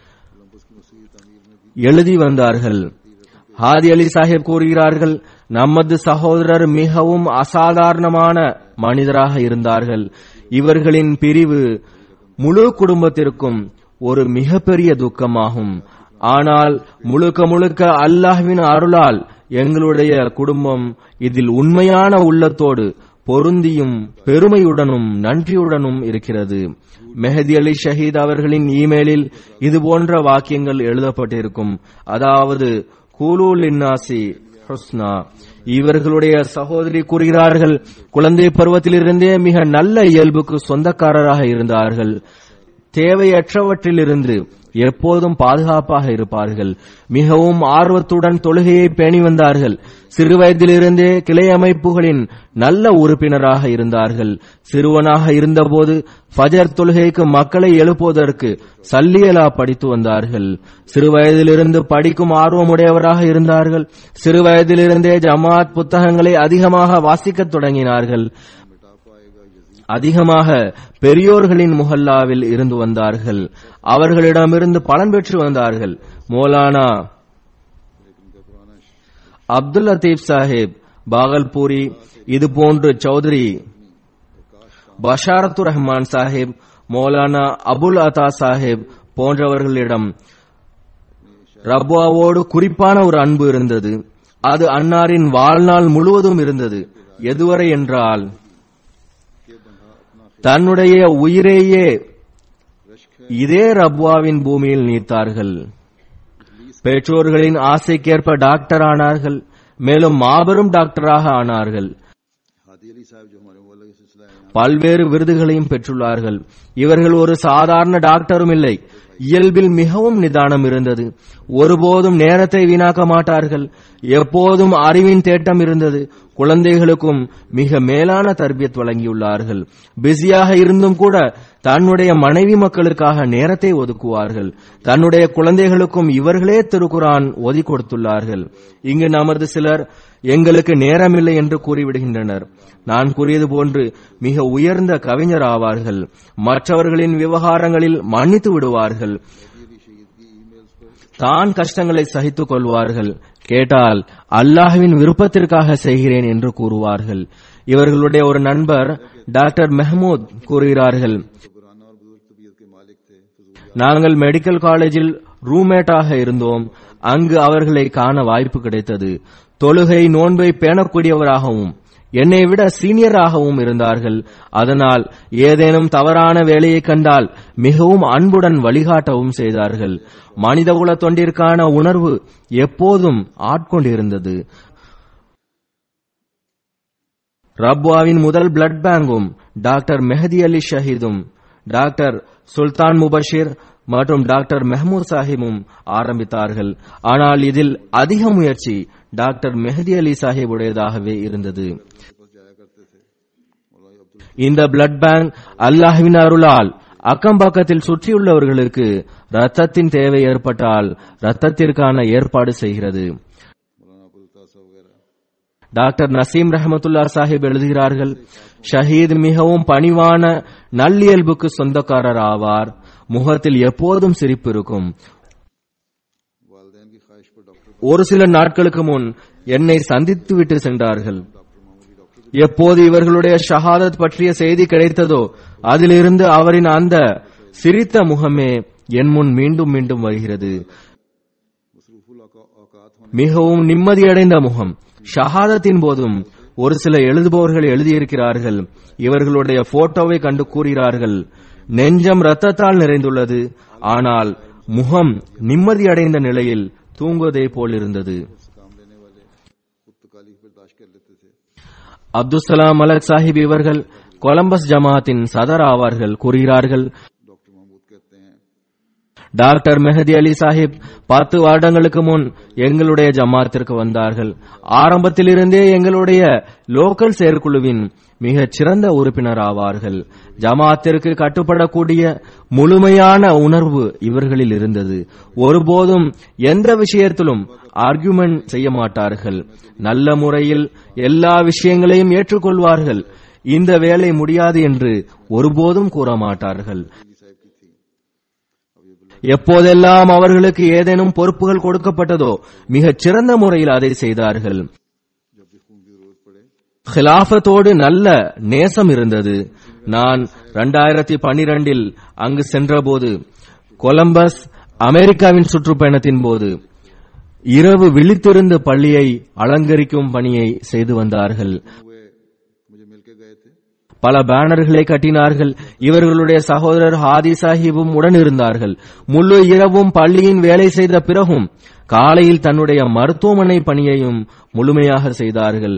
எழுதி வந்தார்கள் ஹாதி அலி சாஹிப் கூறுகிறார்கள் நமது சகோதரர் மிகவும் அசாதாரணமான மனிதராக இருந்தார்கள் இவர்களின் பிரிவு முழு குடும்பத்திற்கும் ஒரு மிகப்பெரிய துக்கமாகும் ஆனால் முழுக்க முழுக்க அல்லாஹ்வின் அருளால் எங்களுடைய குடும்பம் இதில் உண்மையான உள்ளத்தோடு பொருந்தியும் பெருமையுடனும் நன்றியுடனும் இருக்கிறது மெஹதி அலி ஷஹீத் அவர்களின் இமெயிலில் இது போன்ற வாக்கியங்கள் எழுதப்பட்டிருக்கும் அதாவது கூலூல் இன்னாசி ஹுஸ்னா இவர்களுடைய சகோதரி கூறுகிறார்கள் குழந்தை பருவத்திலிருந்தே மிக நல்ல இயல்புக்கு சொந்தக்காரராக இருந்தார்கள் தேவையற்றவற்றிலிருந்து எப்போதும் பாதுகாப்பாக இருப்பார்கள் மிகவும் ஆர்வத்துடன் தொழுகையை பேணி வந்தார்கள் சிறுவயதிலிருந்தே கிளை அமைப்புகளின் நல்ல உறுப்பினராக இருந்தார்கள் சிறுவனாக இருந்தபோது ஃபஜர் தொழுகைக்கு மக்களை எழுப்புவதற்கு சல்லியலா படித்து வந்தார்கள் சிறுவயதிலிருந்து படிக்கும் ஆர்வமுடையவராக இருந்தார்கள் சிறுவயதிலிருந்தே ஜமாத் புத்தகங்களை அதிகமாக வாசிக்கத் தொடங்கினார்கள் அதிகமாக பெரியோர்களின் முஹல்லாவில் இருந்து வந்தார்கள் அவர்களிடமிருந்து பலன் பெற்று வந்தார்கள் மௌலானா அப்துல் லத்தீப் சாஹிப் பாகல்பூரி இது போன்று சௌத்ரி பஷாரத்து ரஹ்மான் சாஹிப் மௌலானா அபுல் அத்தா சாஹிப் போன்றவர்களிடம் ரப்வாவோடு குறிப்பான ஒரு அன்பு இருந்தது அது அன்னாரின் வாழ்நாள் முழுவதும் இருந்தது எதுவரை என்றால் தன்னுடைய உயிரையே இதே ரப்வாவின் பூமியில் நீத்தார்கள் பெற்றோர்களின் ஆசைக்கேற்ப டாக்டர் ஆனார்கள் மேலும் மாபெரும் டாக்டராக ஆனார்கள் हादी अली साहब जो हमारे मौला के सिलसिला है பல்வேறு விருதுகளையும் பெற்றுள்ளார்கள் இவர்கள் ஒரு சாதாரண டாக்டரும் இல்லை இயல்பில் மிகவும் நிதானம் இருந்தது ஒருபோதும் நேரத்தை வீணாக்க மாட்டார்கள் எப்போதும் அறிவின் தேட்டம் இருந்தது குழந்தைகளுக்கும் மிக மேலான தர்பியத் வழங்கியுள்ளார்கள் பிஸியாக இருந்தும் கூட தன்னுடைய மனைவி மக்களுக்காக நேரத்தை ஒதுக்குவார்கள் தன்னுடைய குழந்தைகளுக்கும் இவர்களே திருக்குரான் ஒதி கொடுத்துள்ளார்கள் இங்கு நமது சிலர் எங்களுக்கு நேரமில்லை என்று கூறிவிடுகின்றனர் நான் கூறியது போன்று மிக உயர்ந்த கவிஞர் ஆவார்கள் மற்றவர்களின் விவகாரங்களில் மன்னித்து விடுவார்கள் தான் கஷ்டங்களை சகித்துக் கொள்வார்கள் கேட்டால் அல்லாஹ்வின் விருப்பத்திற்காக செய்கிறேன் என்று கூறுவார்கள் இவர்களுடைய ஒரு நண்பர் டாக்டர் மெஹமூத் கூறுகிறார்கள் बुराना और बुजुर्ग तबीयत के मालिक थे फजूल நாங்கள் மெடிக்கல் காலேஜில் ரூம்மேட்டாக இருந்தோம் அங்கு அவர்களை காண வாய்ப்பு கிடைத்தது தொழுகை நோன்பை பேணக்கூடியவராகவும் என்னை விட சீனியராகவும் இருந்தார்கள் அதனால் ஏதேனும் தவறான வேலையை கண்டால் மிகவும் அன்புடன் வழிகாட்டவும் செய்தார்கள் மனிதகுல தொண்டிற்கான உணர்வு எப்போதும் ஆட்கொண்டிருந்தது ரப்வாவின் முதல் பிளட் பேங்கும் டாக்டர் மெஹதி அலி ஷஹீதும் டாக்டர் சுல்தான் முபஷிர் மற்றும் டாக்டர் மெஹமூத் சாஹிபும் ஆரம்பித்தார்கள் ஆனால் இதில் அதிக முயற்சி டாக்டர் மெஹதி அலி சாஹிபுடையதாகவே இருந்தது இந்த பிளட் பேங்க் அல்லாஹ்வின் அருளால் அக்கம் பக்கத்தில் சுற்றியுள்ளவர்களுக்கு ரத்தத்தின் தேவை ஏற்பட்டால் ரத்தத்திற்கான ஏற்பாடு செய்கிறது मौलाना अबुल तासा वगैरह டாக்டர் நசீம் ரஹமத்துல்லா சாஹிப் எழுதுகிறார்கள் ஷஹீத் மிகவும் பணிவான நல்லியல்புக்கு சொந்தக்காரர் ஆவார் முகத்தில் எப்போதும் சிரிப்பு இருக்கும் वालदेन की ख्वाहिश पर डॉक्टर ஒரு சில நாட்களுக்கு முன் என்னை சந்தித்து விட்டு சென்றார்கள் எப்போது இவர்களுடைய ஷஹாதத் பற்றிய செய்தி கிடைத்ததோ அதிலிருந்து அவரின் அந்த சிரித்த முகமே என் முன் மீண்டும் மீண்டும் வருகிறது मसरूफुल औका- औकात होने மிகவும் நிம்மதியடைந்த முகம் ஷஹாதத்தின் போதும் ஒரு சில எழுதுபவர்கள் எழுதியிருக்கிறார்கள் இவர்களுடைய போட்டோவை கண்டு கூறுகிறார்கள் நெஞ்சம் ரத்தத்தால் நிறைந்துள்ளது ஆனால் முகம் நிம்மதியடைந்த நிலையில் தூங்குவதை போல் இருந்தது काम लेने वाले खुद तकालीफ बर्दाश्त कर लेते थे அப்துல் மலக் சாஹிப் இவர்கள் கொலம்பஸ் ஜமாத்தின் சதர் ஆவார்கள் கூறுகிறார்கள் डॉक्टर महमूद कहते हैं டாக்டர் மெஹதி அலி சாஹிப் பத்து வருடங்களுக்கு முன் எங்களுடைய ஜமாத்திற்கு வந்தார்கள் ஆரம்பத்திலிருந்தே எங்களுடைய லோக்கல் செயற்குழுவின் மிகச் சிறந்த உறுப்பினர் ஆவார்கள் ஜமாத்திற்கு கட்டுப்படக்கூடிய முழுமையான உணர்வு இவர்களில் இருந்தது ஒருபோதும் எந்த விஷயத்திலும் ஆர்குமெண்ட் செய்ய மாட்டார்கள் நல்ல முறையில் எல்லா விஷயங்களையும் ஏற்றுக்கொள்வார்கள் இந்த வேலை முடியாது என்று ஒருபோதும் கூற மாட்டார்கள் எப்போதெல்லாம் அவர்களுக்கு ஏதேனும் பொறுப்புகள் கொடுக்கப்பட்டதோ மிகச் சிறந்த முறையில் அதை செய்தார்கள் ஹிலாஃபத்தோடு நல்ல நேசம் இருந்தது நான் 2012 பன்னிரண்டில் அங்கு சென்றபோது கொலம்பஸ் அமெரிக்காவின் சுற்றுப்பயணத்தின் போது இரவு விழித்திருந்து பள்ளியை அலங்கரிக்கும் பணியை செய்து வந்தார்கள் हुए मुझे मिलके गए थे பல பேனர்களை கட்டினார்கள் இவர்களுடைய சகோதரர் ஹாதி சாஹிபும் உடன் இருந்தார்கள் முழு இரவும் பள்ளியின் வேலை செய்த பிறகும் காலையில் தன்னுடைய மருத்துவமனை பணியையும் முழுமையாக செய்தார்கள்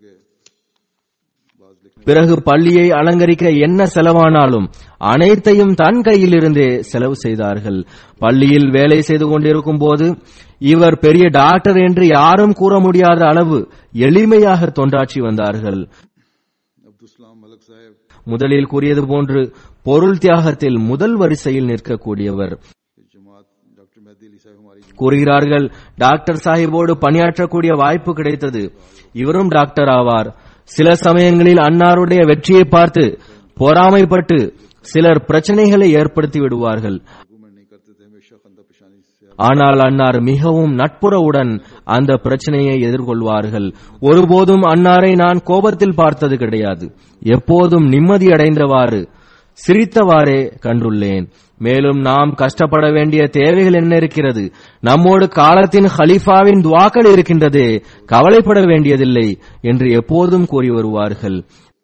பிறகு பள்ளியை அலங்கரிக்க என்ன செலவானாலும் அனைத்தையும் தன் கையிலிருந்தே செலவு செய்தார்கள் பள்ளியில் வேலை செய்து கொண்டிருக்கும் போது இவர் பெரிய டாக்டர் என்று யாரும் கூற முடியாத அளவு எளிமையாக தொண்டாற்றி வந்தார்கள் अब्दुलसलाम मलक साहब முதலில் கூறியது போன்று பொருள் தியாகத்தில் முதல் வரிசையில் நிற்கக்கூடியவர் जमात डॉक्टर मेहदी अली साहब हमारी கூறுகிறார்கள் டாக்டர் சாஹிபோடு பணியாற்றக்கூடிய வாய்ப்பு கிடைத்தது இவரும் டாக்டர் ஆவார் சில சமயங்களில் அன்னாருடைய வெற்றியை பார்த்து பொறாமைப்பட்டு சிலர் பிரச்சனைகளை ஏற்படுத்தி விடுவார்கள் आर्गूमेंट नहीं करते थे हमेशा खंदा पेशानी से ஆனால் அன்னார் மிகவும் நட்புறவுடன் அந்த பிரச்சனையை எதிர்கொள்வார்கள் ஒருபோதும் அன்னாரை நான் கோபத்தில் பார்த்தது கிடையாது எப்போதும் நிம்மதியடைந்தவாறு சிரித்தவாறே கண்டுள்ளேன் மேலும் நாம் கஷ்டப்பட வேண்டிய தேவைகள் என்ன இருக்கிறது நம்மோடு காலத்தின் ஹலீஃபாவின் துவாக்கள் இருக்கின்றதே கவலைப்பட வேண்டியதில்லை என்று எப்போதும் கூறி வருவார்கள்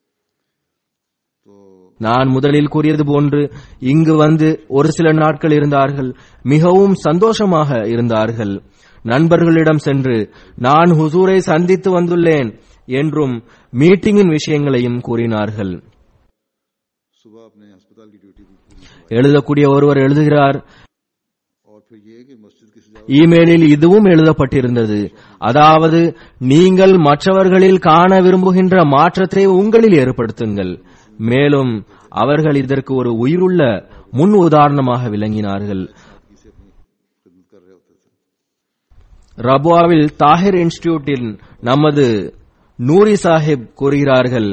நான் முதலில் கூறியது போன்று இங்கு வந்து ஒரு சில நாட்கள் இருந்தார்கள் மிகவும் சந்தோஷமாக இருந்தார்கள் நண்பர்களிடம் சென்று நான் ஹுசூரை சந்தித்து வந்துள்ளேன் என்றும் மீட்டிங்கின் விஷயங்களையும் கூறினார்கள் सुबह अपने अस्पताल की ड्यूटी भी पूरी எழுதக்கூடிய ஒருவர் எழுதுகிறார் இமெயிலில் இதுவும் எழுதப்பட்டிருந்தது அதாவது நீங்கள் மற்றவர்களில் காண விரும்புகின்ற மாற்றத்தை உங்களில் ஏற்படுத்துங்கள் மேலும் அவர்கள் இதற்கு ஒரு உயிருள்ள முன் உதாரணமாக விளங்கினார்கள் ரபுவாவில் தாஹிர் இன்ஸ்டிடியூட்டில் நமது நூரி சாஹிப் கூறுகிறார்கள்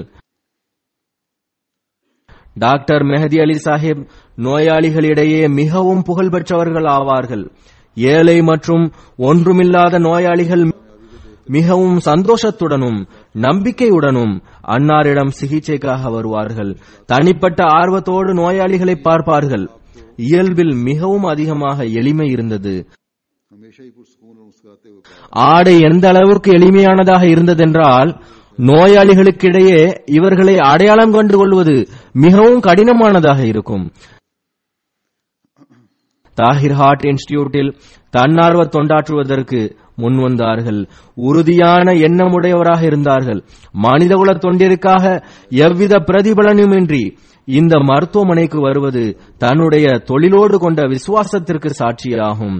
டாக்டர் மெஹதி அலி சாஹிப் நோயாளிகளிடையே மிகவும் புகழ்பெற்றவர்கள் ஆவார்கள் ஏழை மற்றும் ஒன்றுமில்லாத நோயாளிகள் மிகவும் சந்தோஷத்துடனும் நம்பிக்கையுடனும் அன்னாரிடம் சிகிச்சைக்காக வருவார்கள் தனிப்பட்ட ஆர்வத்தோடு நோயாளிகளை பார்ப்பார்கள் இயல்பில் மிகவும் அதிகமாக எளிமை இருந்தது हमेशा ही पुरस्कून और मुस्कुराते हुए पाया ஆடை எந்த அளவுக்கு எளிமையானதாக இருந்ததென்றால் நோயாளிகளுக்கிடையே இவர்களை அடையாளம் கண்டு கொள்வது மிகவும் கடினமானதாக இருக்கும் தாஹிர் ஹார்ட் இன்ஸ்டிடியூட்டில் தன்னார்வ தொண்டாற்றுவதற்கு முன்வந்தார்கள் உறுதியான எண்ணமுடையவராக இருந்தார்கள் மனிதகுல தொண்டிற்காக எவ்வித பிரதிபலனுமின்றி இந்த மருத்துவமனைக்கு வருவது தன்னுடைய தொழிலோடு கொண்ட விசுவாசத்திற்கு சாட்சியாகும்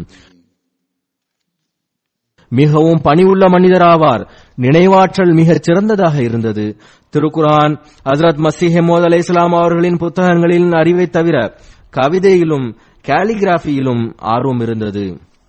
மிகவும் பணிவுள்ள மனிதராவார் நினைவாற்றல் மிகச் சிறந்ததாக இருந்தது திருக்குரான் ஹசரத் மசீஹ் மோத் அலை இஸ்லாம் அவர்களின் புத்தகங்களின் அறிவை தவிர கவிதையிலும் கேலிகிராஃபியிலும் ஆர்வம் இருந்தது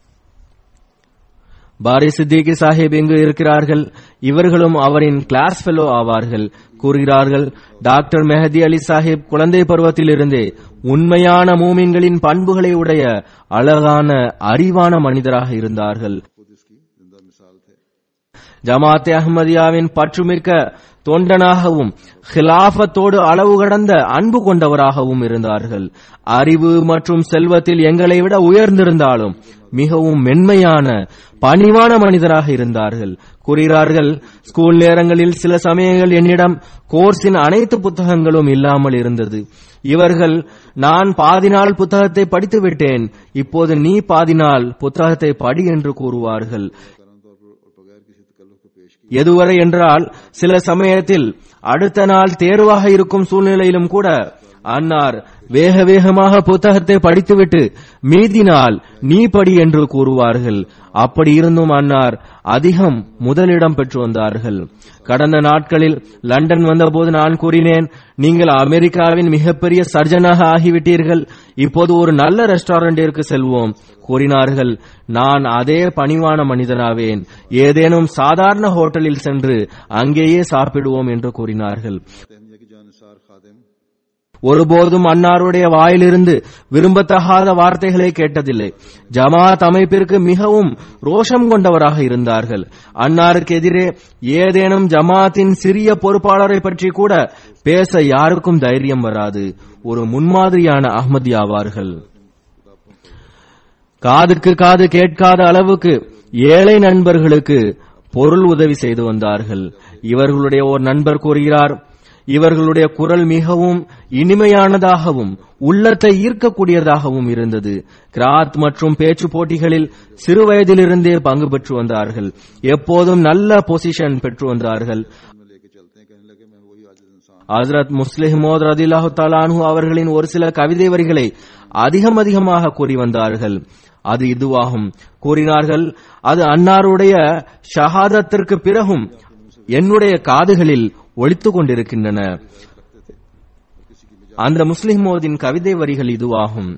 பாரி சித்திகி சாஹிப் இங்கு இருக்கிறார்கள் இவர்களும் அவரின் கிளாஸ் ஃபெலோ ஆவார்கள் கூறுகிறார்கள் டாக்டர் மெஹதி அலி சாஹிப் குழந்தை பருவத்திலிருந்தே உண்மையான மூமின்களின் பண்புகளை உடைய அழகான அறிவான மனிதராக இருந்தார்கள் खुद इसकी जिंदा मिसाल थे ஜமாத்தே அஹ்மதியாவின் பற்றுமிக்க தொண்டனாகவும் ஹிலாஃபத்தோடு அளவு கடந்த அன்பு கொண்டவராகவும் இருந்தார்கள் அறிவு மற்றும் செல்வத்தில் எங்களை விட உயர்ந்திருந்தாலும் மிகவும் மென்மையான பணிவான மனிதராக இருந்தார்கள் கூறுகிறார்கள் ஸ்கூல் நேரங்களில் சில சமயங்கள் என்னிடம் கோர்ஸின் அனைத்து புத்தகங்களும் இல்லாமல் இருந்தது இவர்கள் நான் பாதி நாள் புத்தகத்தை படித்து விட்டேன் இப்போது நீ பாதி நாள் புத்தகத்தை படி என்று கூறுவார்கள் कारण तौर पर और बगैर किसी तकल्लुफ के पेश की எதுவரை என்றால் சில சமயத்தில் அடுத்த நாள் தேர்வாக இருக்கும் சூழ்நிலையிலும் கூட அன்னார் வேக வேகமாக புத்தகத்தை படித்துவிட்டு மீதி நாள் நீ படி என்று கூறுவார்கள் அப்படி இருந்தும் அன்னார் அதிகம் முதலிடம் பெற்று வந்தார்கள் கடந்த நாட்களில் லண்டன் வந்தபோது நான் கூறினேன் நீங்கள் அமெரிக்காவின் மிகப்பெரிய சர்ஜனாக ஆகிவிட்டீர்கள் இப்போது ஒரு நல்ல ரெஸ்டாரண்டிற்கு செல்வோம் கூறினார்கள் நான் அதே பணிவான மனிதனாவேன் ஏதேனும் சாதாரண ஹோட்டலில் சென்று அங்கேயே சாப்பிடுவோம் என்று கூறினார்கள் तहनिया की जानसार खादिम ஒருபோதும் அன்னாருடைய வாயிலிருந்து விரும்பத்தகாத வார்த்தைகளை கேட்டதில்லை ஜமாத் அமைப்பிற்கு மிகவும் ரோஷம் கொண்டவராக இருந்தார்கள் அன்னாருக்கு எதிரே ஏதேனும் ஜமாத்தின் சிறிய பொறுப்பாளரை பற்றி கூட பேச யாருக்கும் தைரியம் வராது ஒரு முன்மாதிரியான அஹ்மதி ஆவார்கள் காதுக்கு காது கேட்காத அளவுக்கு ஏழை நண்பர்களுக்கு பொருள் உதவி செய்து வந்தார்கள் இவர்களுடைய ஒரு நண்பர் கூறுகிறார் இவர்களுடைய குரல் மிகவும் இனிமையானதாகவும் உள்ளத்தை ஈர்க்கக்கூடியதாகவும் இருந்தது கிராத் மற்றும் பேச்சு போட்டிகளில் சிறு வயதிலிருந்தே பங்கு பெற்று வந்தார்கள் எப்போதும் நல்ல பொசிஷன் பெற்று வந்தார்கள் में लेके चलते हैं कहने लगे मैं वही आज इंसान ஹசரத் முஸ்லிமோத் ரதில்லாஹு தாலானு அவர்களின் ஒரு சில கவிதை வரிகளை அதிகம் அதிகமாக கூறி வந்தார்கள் அது இதுவாகும் கூறினார்கள் அது அன்னாருடைய ஷஹாதத்திற்கு பிறகும் என்னுடைய காதுகளில் ஒலித்துக் கொண்டிருக்கின்றன அந்த முஸ்லிம் மோதின் கவிதை வரிகள் இதுவாகும்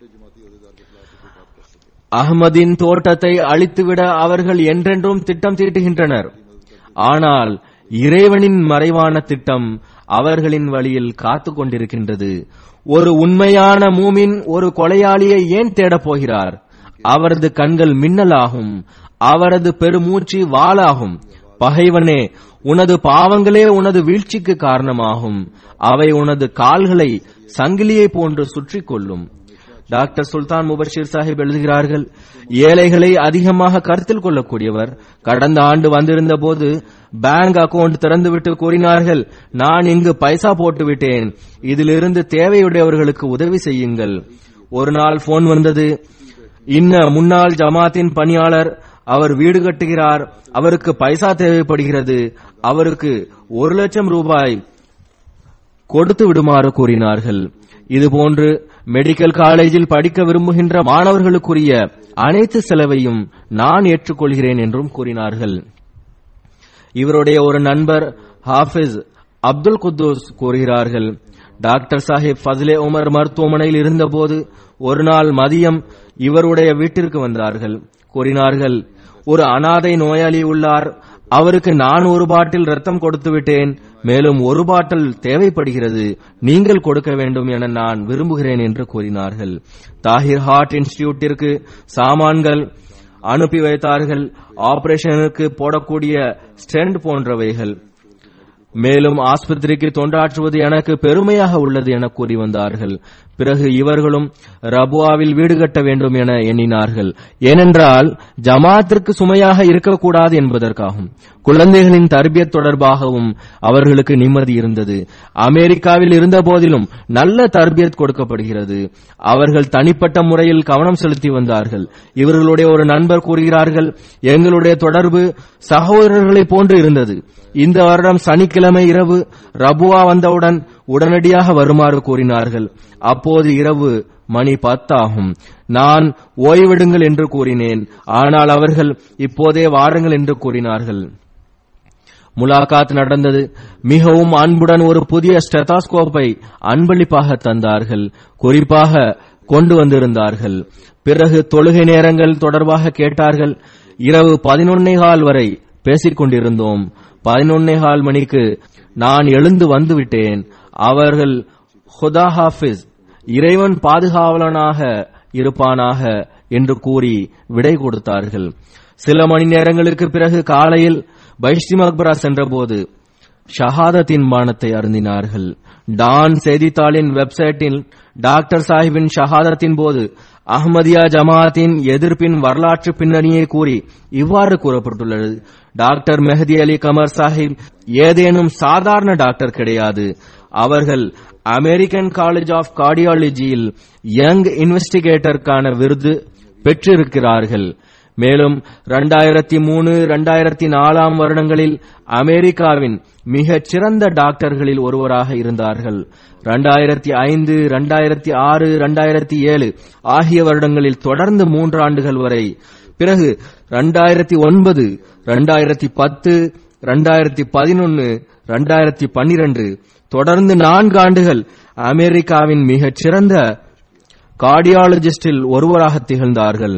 அஹ்மதின் தோட்டத்தை அழித்துவிட அவர்கள் என்றென்றும் திட்டம் தீட்டுகின்றனர் ஆனால் இறைவனின் மறைவான திட்டம் அவர்களின் வழியில் காத்துக் கொண்டிருக்கின்றது ஒரு உண்மையான மூமின் ஒரு கொலையாளியை ஏன் தேடப் போகிறார் அவரது கண்கள் மின்னலாகும் அவரது பெருமூச்சு வாளாகும் பகைவனே உனது பாவங்களே உனது வீழ்ச்சிக்கு காரணமாகும் அவை உனது கால்களை சங்கிலியை போன்று சுற்றிக் கொள்ளும் டாக்டர் சுல்தான் முபஷிர் சாஹிப் எழுதுகிறார்கள் ஏழைகளை அதிகமாக கருத்தில் கொள்ளக்கூடியவர் கடந்த ஆண்டு வந்திருந்த போது பேங்க் அக்கவுண்ட் திறந்துவிட்டு கூறினார்கள் நான் இங்கு பைசா போட்டு விட்டேன் இதிலிருந்து தேவையுடையவர்களுக்கு உதவி செய்யுங்கள் ஒரு நாள் போன் வந்தது இன்ன முன்னாள் ஜமாத்தின் பணியாளர் அவர் வீடு கட்டுகிறார் அவருக்கு பைசா தேவைப்படுகிறது அவருக்கு ஒரு லட்சம் ரூபாய் கொடுத்து விடுமாறு கூறினார்கள் இதுபோன்று மெடிக்கல் காலேஜில் படிக்க விரும்புகின்ற மாணவர்களுக்குரிய அனைத்து செலவையும் நான் ஏற்றுக்கொள்கிறேன் என்றும் கூறினார்கள் இவருடைய ஒரு நண்பர் ஹாஃபிஸ் அப்துல் குத்தூஸ் கூறுகிறார்கள் டாக்டர் சாஹிப் ஃபஸ்லே உமர் மருத்துவமனையில் இருந்தபோது ஒரு நாள் மதியம் இவருடைய வீட்டிற்கு வந்தார்கள் கூறினார்கள் ஒரு அனாதை நோயாளி உள்ளார் அவருக்கு நான் ஒரு பாட்டில் ரத்தம் கொடுத்து விட்டேன் மேலும் ஒரு பாட்டில் தேவைப்படுகிறது நீங்கள் கொடுக்க வேண்டும் என நான் விரும்புகிறேன் என்று கூறினார்கள் தாஹிர் ஹார்ட் இன்ஸ்டிடியூட்டிற்கு சாமான்கள் அனுப்பி வைத்தார்கள் ஆபரேஷனுக்கு போடக்கூடிய ஸ்டெண்ட் போன்றவைகள் மேலும் ஆஸ்பத்திரிக்கு தொண்டாற்றுவது எனக்கு பெருமையாக உள்ளது என கூறி வந்தார்கள் பிறகு இவர்களும் ரபுவாவில் வீடு கட்ட வேண்டும் என எண்ணினார்கள் ஏனென்றால் ஜமாத்திற்கு சுமையாக இருக்கக்கூடாது என்பதற்காகும் குழந்தைகளின் தர்பியத் தொடர்பாகவும் அவர்களுக்கு நிம்மதி இருந்தது அமெரிக்காவில் இருந்த போதிலும் நல்ல தர்பியத் கொடுக்கப்படுகிறது அவர்கள் தனிப்பட்ட முறையில் கவனம் செலுத்தி வந்தார்கள் இவர்களுடைய ஒரு நண்பர் கூறுகிறார்கள் எங்களுடைய தொடர்பு சகோதரர்களைப் போன்று இருந்தது இந்த வருடம் சனிக்கிழமை இரவு ரபுவா வந்தவுடன் உடனடியாக வருமாறு கூறினார்கள் அப்போது இரவு மணி பத்தாகும் நான் ஓய்வெடுங்கள் என்று கூறினேன் ஆனால் அவர்கள் இப்போதே வாருங்கள் என்று கூறினார்கள் முலாகாத் நடந்தது மிகவும் அன்புடன் ஒரு புதிய ஸ்டெதாஸ்கோப்பை அன்பளிப்பாக தந்தார்கள் குறிப்பாக கொண்டு வந்திருந்தார்கள் பிறகு தொழுகை நேரங்கள் தொடர்பாக கேட்டார்கள் இரவு பதினொன்னே கால் வரை பேசிக் கொண்டிருந்தோம் பதினொன்னே கால் மணிக்கு நான் எழுந்து வந்து விட்டேன் அவர்கள் ஹுதா ஹாஃபிஸ் இறைவன் பாதுகாவலனாக இருப்பானாக என்று கூறி விடை கொடுத்தார்கள் சில மணி நேரங்களுக்கு பிறகு காலையில் பைஷ்டி மக்பரா சென்றபோது ஷஹாதத்தின் பானத்தை அருந்தினார்கள் டான் செய்தித்தாளின் வெப்சைட்டில் டாக்டர் சாஹிபின் ஷஹாதத்தின் போது அஹ்மதியா ஜமாத்தின் எதிர்ப்பின் வரலாற்று பின்னணியை கூறி இவ்வாறு கூறப்பட்டுள்ளது டாக்டர் மெஹதி அலி கமர் சாஹிப் ஏதேனும் சாதாரண டாக்டர் கிடையாது அவர்கள் அமெரிக்கன் காலேஜ் ஆஃப் கார்டியாலஜியில் யங் இன்வெஸ்டிகேட்டருக்கான விருது பெற்றிருக்கிறார்கள் மேலும் 2003 மூணு இரண்டாயிரத்தி நாலாம் வருடங்களில் அமெரிக்காவின் மிகச் சிறந்த டாக்டர்களில் ஒருவராக இருந்தார்கள் 2005 ஐந்து இரண்டாயிரத்தி ஆறு இரண்டாயிரத்தி ஏழு ஆகிய வருடங்களில் தொடர்ந்து மூன்று ஆண்டுகள் வரை பிறகு 2009 ஒன்பது இரண்டாயிரத்தி பத்து இரண்டாயிரத்தி பதினொன்னு இரண்டாயிரத்தி பன்னிரண்டு தொடர்ந்து நான்கு ஆண்டுகள் அமெரிக்காவின் மிகச் சிறந்த கார்டியாலஜிஸ்டில் ஒருவராக திகழ்ந்தார்கள்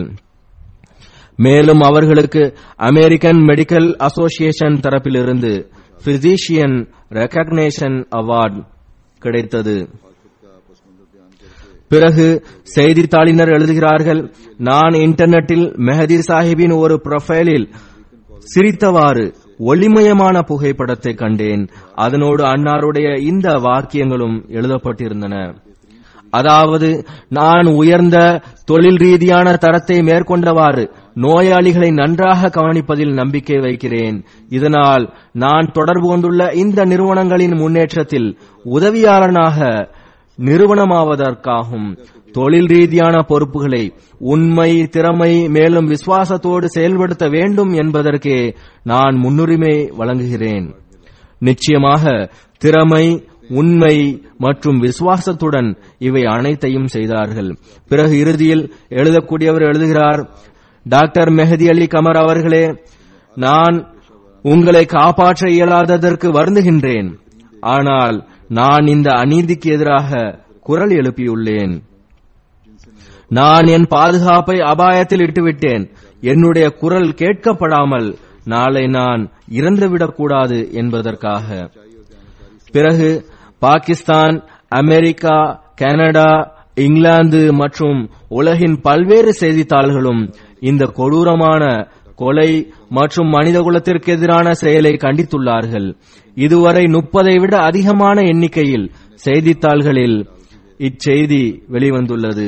மேலும் அவர்களுக்கு அமெரிக்கன் மெடிக்கல் அசோசியேஷன் தரப்பிலிருந்து பிசிஷியன் ரெகக்னேஷன் அவார்டு கிடைத்தது பிறகு செய்தித்தாளினர் எழுதுகிறார்கள் நான் இன்டர்நெட்டில் மெஹதி சாஹிபின் ஒரு ப்ரொஃபைலில் சிரித்தவாறு ஒளிமயமான புகைப்படத்தை கண்டேன் அதனோடு அன்னாருடைய இந்த வாக்கியங்களும் எழுதப்பட்டிருந்தன அதாவது நான் உயர்ந்த தொழில் ரீதியான தரத்தை மேற்கொண்டவாறு நோயாளிகளை நன்றாக கவனிப்பதில் நம்பிக்கை வைக்கிறேன் இதனால் நான் தொடர்பு கொண்டுள்ள இந்த நிறுவனங்களின் முன்னேற்றத்தில் உதவியாளனாக நிறுவனமாவதற்காகும் தொழில் ரீதியான பொறுப்புகளை உண்மை திறமை மேலும் விசுவாசத்தோடு செயல்படுத்த வேண்டும் என்பதற்கே நான் முன்னுரிமை வழங்குகிறேன் நிச்சயமாக திறமை உண்மை மற்றும் விசுவாசத்துடன் இவை அனைத்தையும் செய்தார்கள் பிறகு இறுதியில் எழுதக்கூடியவர் எழுதுகிறார் டாக்டர் மெஹதி அலி கமர் அவர்களே நான் உங்களை காப்பாற்ற இயலாததற்கு வருந்துகின்றேன் ஆனால் நான் இந்த அநீதிக்கு எதிராக குரல் எழுப்பியுள்ளேன் நான் என் பாதுகாப்பை அபாயத்தில் இட்டுவிட்டேன் என்னுடைய குரல் கேட்கப்படாமல் நாளை நான் இறந்துவிடக் கூடாது என்பதற்காக பிறகு பாகிஸ்தான் அமெரிக்கா கனடா இங்கிலாந்து மற்றும் உலகின் பல்வேறு செய்தித்தாள்களும் இந்த கொடூரமான கொலை மற்றும் மனிதகுலத்திற்கு எதிரான செயலை கண்டித்துள்ளார்கள் இதுவரை முப்பதை விட அதிகமான எண்ணிக்கையில் செய்தித்தாள்களில் இச்செய்தி வெளிவந்துள்ளது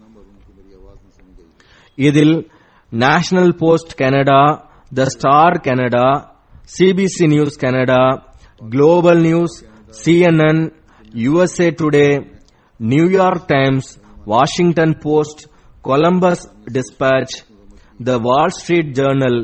இதில் National Post Canada the Star Canada CBC News Canada Global News CNN USA Today New York Times Washington Post Columbus Dispatch the Wall Street Journal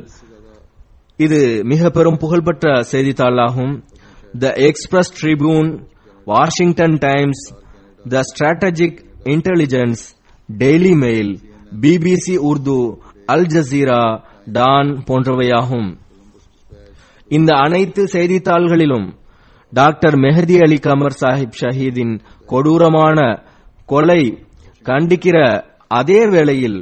இது மிக பெரும் புகழ்பெற்ற செய்தித்தாளாகும் the Express Tribune Washington Times the Strategic Intelligence Daily Mail BBC Urdu Al Jazeera Dawn போன்றவையாகும் இந்த அனைத்து செய்தித்தாள்களிலும் doctor Mehdi Ali Qamar Sahib ஷஹீதின் கொடூரமான கொலை கண்டிக்கிற அதே வேளையில்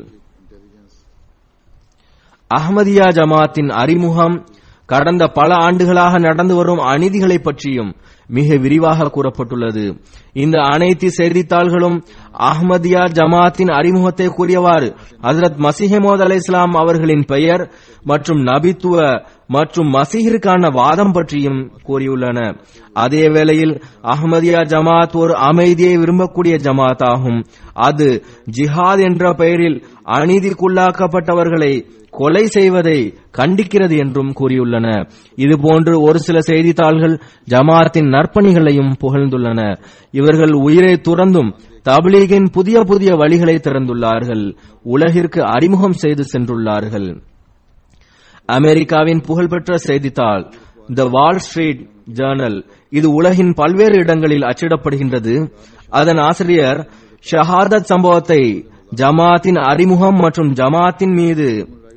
அஹ்மதியா ஜமாத்தின் அறிமுகம் கடந்த பல ஆண்டுகளாக நடந்து வரும் அநீதிகளை பற்றியும் மிக விரிவாக கூறப்பட்டுள்ளது இந்த அனைத்து செய்தித்தாள்களும் அஹ்மதியா ஜமாத்தின் அறிமுகத்தை கூறியவாறு ஹசரத் மசிஹமோத் அலை இஸ்லாம் அவர்களின் பெயர் மற்றும் நபித்துவ மற்றும் மசீகிற்கான வாதம் பற்றியும் கூறியுள்ளன அதே வேளையில் அஹ்மதியா ஜமாத் ஒரு அமைதியை விரும்பக்கூடிய ஜமாத் ஆகும் அது ஜிஹாத் என்ற பெயரில் அநீதிக்குள்ளாக்கப்பட்டவர்களை கொலை செய்வதை கண்டிக்கிறது என்றும் கூறியுள்ளன இதுபோன்று ஒரு சில செய்தித்தாள்கள் ஜமாத்தின் நற்பணிகளையும் புகழ்ந்துள்ளன இவர்கள் உயிரை துறந்தும் தபிலீகின் புதிய புதிய வழிகளை திறந்துள்ளார்கள் உலகிற்கு அறிமுகம் செய்து சென்றுள்ளார்கள் அமெரிக்காவின் புகழ்பெற்ற செய்தித்தாள் த வால் ஸ்ட்ரீட் ஜேர்னல் இது உலகின் பல்வேறு இடங்களில் அச்சிடப்படுகின்றது அதன் ஆசிரியர் ஷஹாதத் சம்பவத்தை ஜமாத்தின் அறிமுகம் மற்றும் ஜமாத்தின் மீது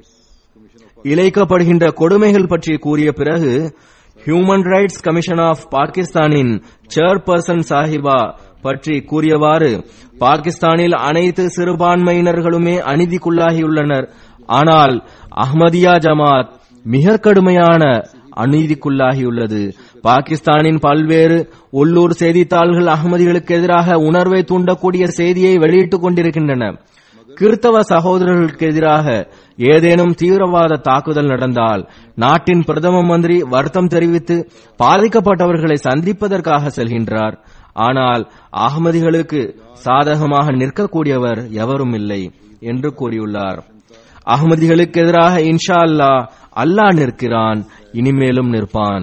இழைக்கப்படுகின்ற கொடுமைகள் பற்றி கூறிய பிறகு ஹியூமன் ரைட்ஸ் கமிஷன் ஆஃப் பாகிஸ்தானின் சேர்பர்சன் சாஹிபா பற்றி கூறியவாறு பாகிஸ்தானில் அனைத்து சிறுபான்மையினர்களுமே அநீதிக்குள்ளாகியுள்ளனர் ஆனால் அஹ்மதியா ஜமாத் மிக கடுமையான அநீதிக்குள்ளாகியுள்ளது பாகிஸ்தானின் பல்வேறு உள்ளூர் செய்தித்தாள்கள் அகமதிகளுக்கு எதிராக உணர்வை தூண்டக்கூடிய செய்தியை வெளியிட்டுக் கொண்டிருக்கின்றன கிறிஸ்தவ சகோதரர்களுக்கு எதிராக ஏதேனும் தீவிரவாத தாக்குதல் நடந்தால் நாட்டின் பிரதம மந்திரி வருத்தம் தெரிவித்து பாதிக்கப்பட்டவர்களை சந்திப்பதற்காக செல்கின்றார் ஆனால் அகமதிகளுக்கு சாதகமாக நிற்கக்கூடியவர் எவரும் இல்லை என்று கூறியுள்ளார் அகமதிகளுக்கு எதிராக இன்ஷா அல்லா அல்லாஹ் நிற்கிறான் இனிமேலும் நிற்பான்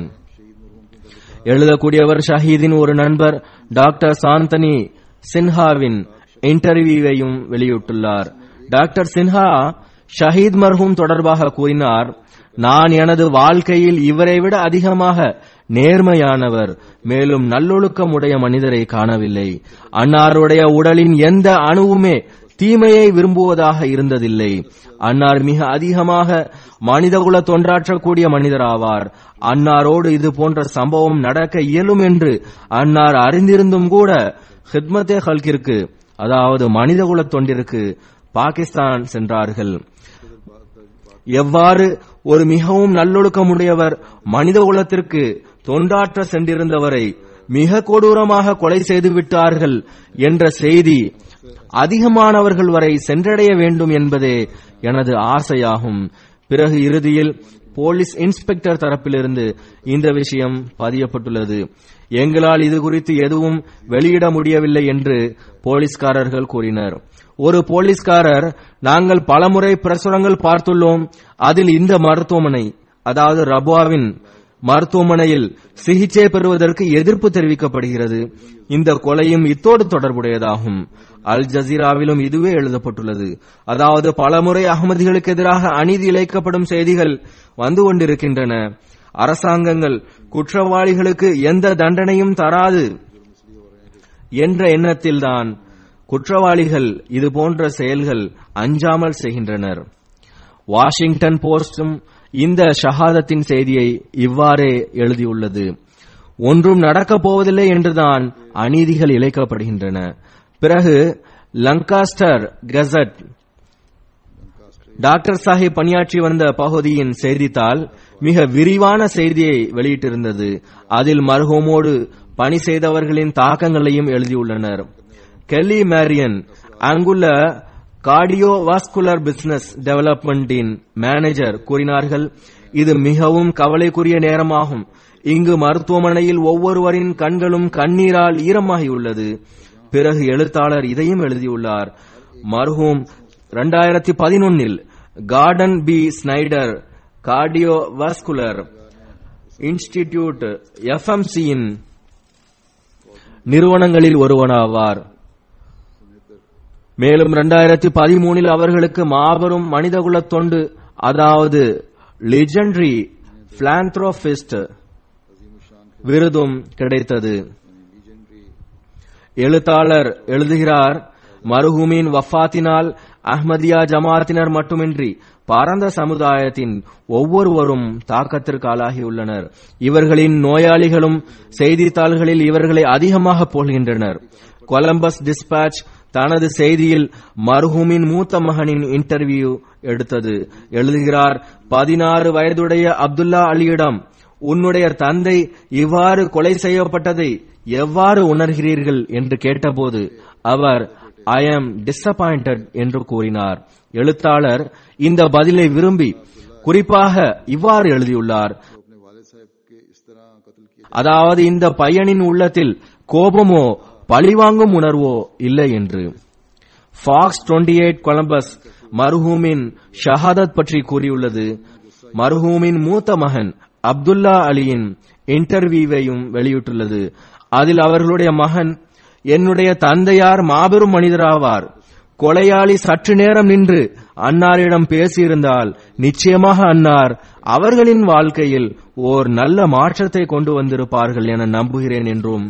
எழுதக்கூடியவர் ஷஹீதின் ஒரு நண்பர் டாக்டர் சாந்தனி சின்ஹாவின் இன்டர்வியூவையும் வெளியிட்டுள்ளார் டாக்டர் சின்ஹா ஷஹீத் மர்ஹூம் தொடர்பாக கூறினார் நான் எனது வாழ்க்கையில் இவரை விட அதிகமாக நேர்மையானவர் மேலும் நல்லொழுக்கம் உடைய மனிதரை காணவில்லை அன்னாருடைய உடலின் எந்த அணுவுமே தீமையை விரும்புவதாக இருந்ததில்லை அன்னார் மிக அதிகமாக மனிதகுல தொன்றாற்றக்கூடிய மனிதராவார் அன்னாரோடு இது போன்ற சம்பவம் நடக்க இயலும் என்று அன்னார் அறிந்திருந்தும் கூட ஹித்மத்தே ஹல்கிற்கு அதாவது மனிதகுல தொண்டிற்கு பாகிஸ்தான் சென்றார்கள் எவ்வாறு ஒரு மிகவும் நல்லொழுக்கமுடையவர் மனித குலத்திற்கு தொண்டாற்ற சென்றிருந்தவரை மிக கொடூரமாக கொலை செய்து விட்டார்கள் என்ற செய்தி அதிகமானவர்கள் வரை சென்றடைய வேண்டும் என்பதே எனது ஆசையாகும் பிறகு இறுதியில் போலீஸ் இன்ஸ்பெக்டர் தரப்பிலிருந்து இந்த விஷயம் பதியப்பட்டுள்ளது எங்களால் இது குறித்து எதுவும் வெளியிட முடியவில்லை என்று போலீஸ்காரர்கள் கூறினர் ஒரு போலீஸ்காரர் நாங்கள் பலமுறை பிரசுரங்கள் பார்த்துள்ளோம் அதில் இந்த மருத்துவமனை அதாவது ரபுவாவின் மருத்துவமனையில் சிகிச்சை பெறுவதற்கு எதிர்ப்பு தெரிவிக்கப்படுகிறது இந்த கொலையும் இத்தோடு தொடர்புடையதாகும் அல் ஜசீராவிலும் இதுவே எழுதப்பட்டுள்ளது அதாவது பலமுறை அகமதிகளுக்கு எதிராக அநீதி இழைக்கப்படும் செய்திகள் வந்து கொண்டிருக்கின்றன அரசாங்கங்கள் குற்றவாளிகளுக்கு எந்த தண்டனையும் தராது என்ற எண்ணத்தில்தான் குற்றவாளிகள் இது போன்ற செயல்கள் அஞ்சாமல் செய்கின்றனர் வாஷிங்டன் போஸ்டும் இந்த ஷஹாதத்தின் செய்தியை இவ்வாறே எழுதியுள்ளது ஒன்றும் நடக்கப் போவதில்லை என்றுதான் அநீதிகள் இழைக்கப்படுகின்றன பிறகு லங்காஸ்டர் கெசட் டாக்டர் சாஹிப் பணியாற்றி வந்த பகுதியின் செய்தித்தாள் மிக விரிவான செய்தியை வெளியிட்டிருந்தது அதில் மர்ஹூமோடு பணி செய்தவர்களின் தாக்கங்களையும் எழுதியுள்ளனர் கெல்லி மேரியன் அங்குள்ள கார்டியோவாஸ்குலர் பிசினஸ் டெவலப்மெண்டின் மேனேஜர் கூறினார்கள் இது மிகவும் கவலைக்குரிய நேரமாகும் இங்கு மருத்துவமனையில் ஒவ்வொருவரின் கண்களும் கண்ணீரால் ஈரமாகியுள்ளது பிறகு எழுத்தாளர் இதையும் எழுதியுள்ளார் மர்ஹூம் இரண்டாயிரத்தி பதினொன்னில் Gordon B Snyder Cardiovascular Institute எஃப்எம்சியின் நிறுவனங்களில் ஒருவனாவார் மேலும் இரண்டாயிரத்தி பதிமூனில் அவர்களுக்கு மாபெரும் மனிதகுல தொண்டு அதாவது லெஜெண்டரி பிளாந்த்ரோபிஸ்ட் விருதும் கிடைத்தது எழுத்தாளர் எழுதுகிறார் மருஹூமின் வஃபாத்தினால் அஹ்மதியா ஜமாத்தினர் மட்டுமின்றி பரந்த சமுதாயத்தின் ஒவ்வொருவரும் தாக்கத்திற்கு ஆளாகியுள்ளனர் இவர்களின் நோயாளிகளும் செய்தித்தாள்களில் இவர்களை அதிகமாக போல்கின்றனர் கொலம்பஸ் டிஸ்பாச் தனது செய்தியில் மர்ஹூமின் மூத்த மகனின் இன்டர்வியூ எடுத்தது எழுதுகிறார் பதினாறு வயதுடைய அப்துல்லா அலியிடம் உன்னுடைய தந்தை இவ்வாறு கொலை செய்யப்பட்டதை எவ்வாறு உணர்கிறீர்கள் என்று கேட்டபோது அவர் ஐ ஆம் டிசப்பாயிண்டட் என்று கூறினார் எழுத்தாளர் இந்த பதிலை விரும்பி குறிப்பாக இவ்வாறு எழுதியுள்ளார் अपने वालिद साहब के इस तरह कत्ल किया அதாவது இந்த பையனின் உள்ளத்தில் கோபமோ பழிவாங்கும் உணர்வோ இல்லை என்று ஃபாக்ஸ் 28 எயிட் கொலம்பஸ் மர்ஹூமின் ஷஹாதத் பற்றி கூறியுள்ளது மர்ஹூமின் மூத்த மகன் அப்துல்லா அலியின் இன்டர்வியூவையும் வெளியிட்டுள்ளது அதில் அவர்களுடைய மகன் என்னுடைய தந்தையார் மாபெரும் மனிதராவார் கொலையாளி சற்று நேரம் நின்று அன்னாரிடம் பேசியிருந்தால் நிச்சயமாக அன்னார் அவர்களின் வாழ்க்கையில் ஓர் நல்ல மாற்றத்தை கொண்டு வந்திருப்பார்கள் என நம்புகிறேன் என்றும்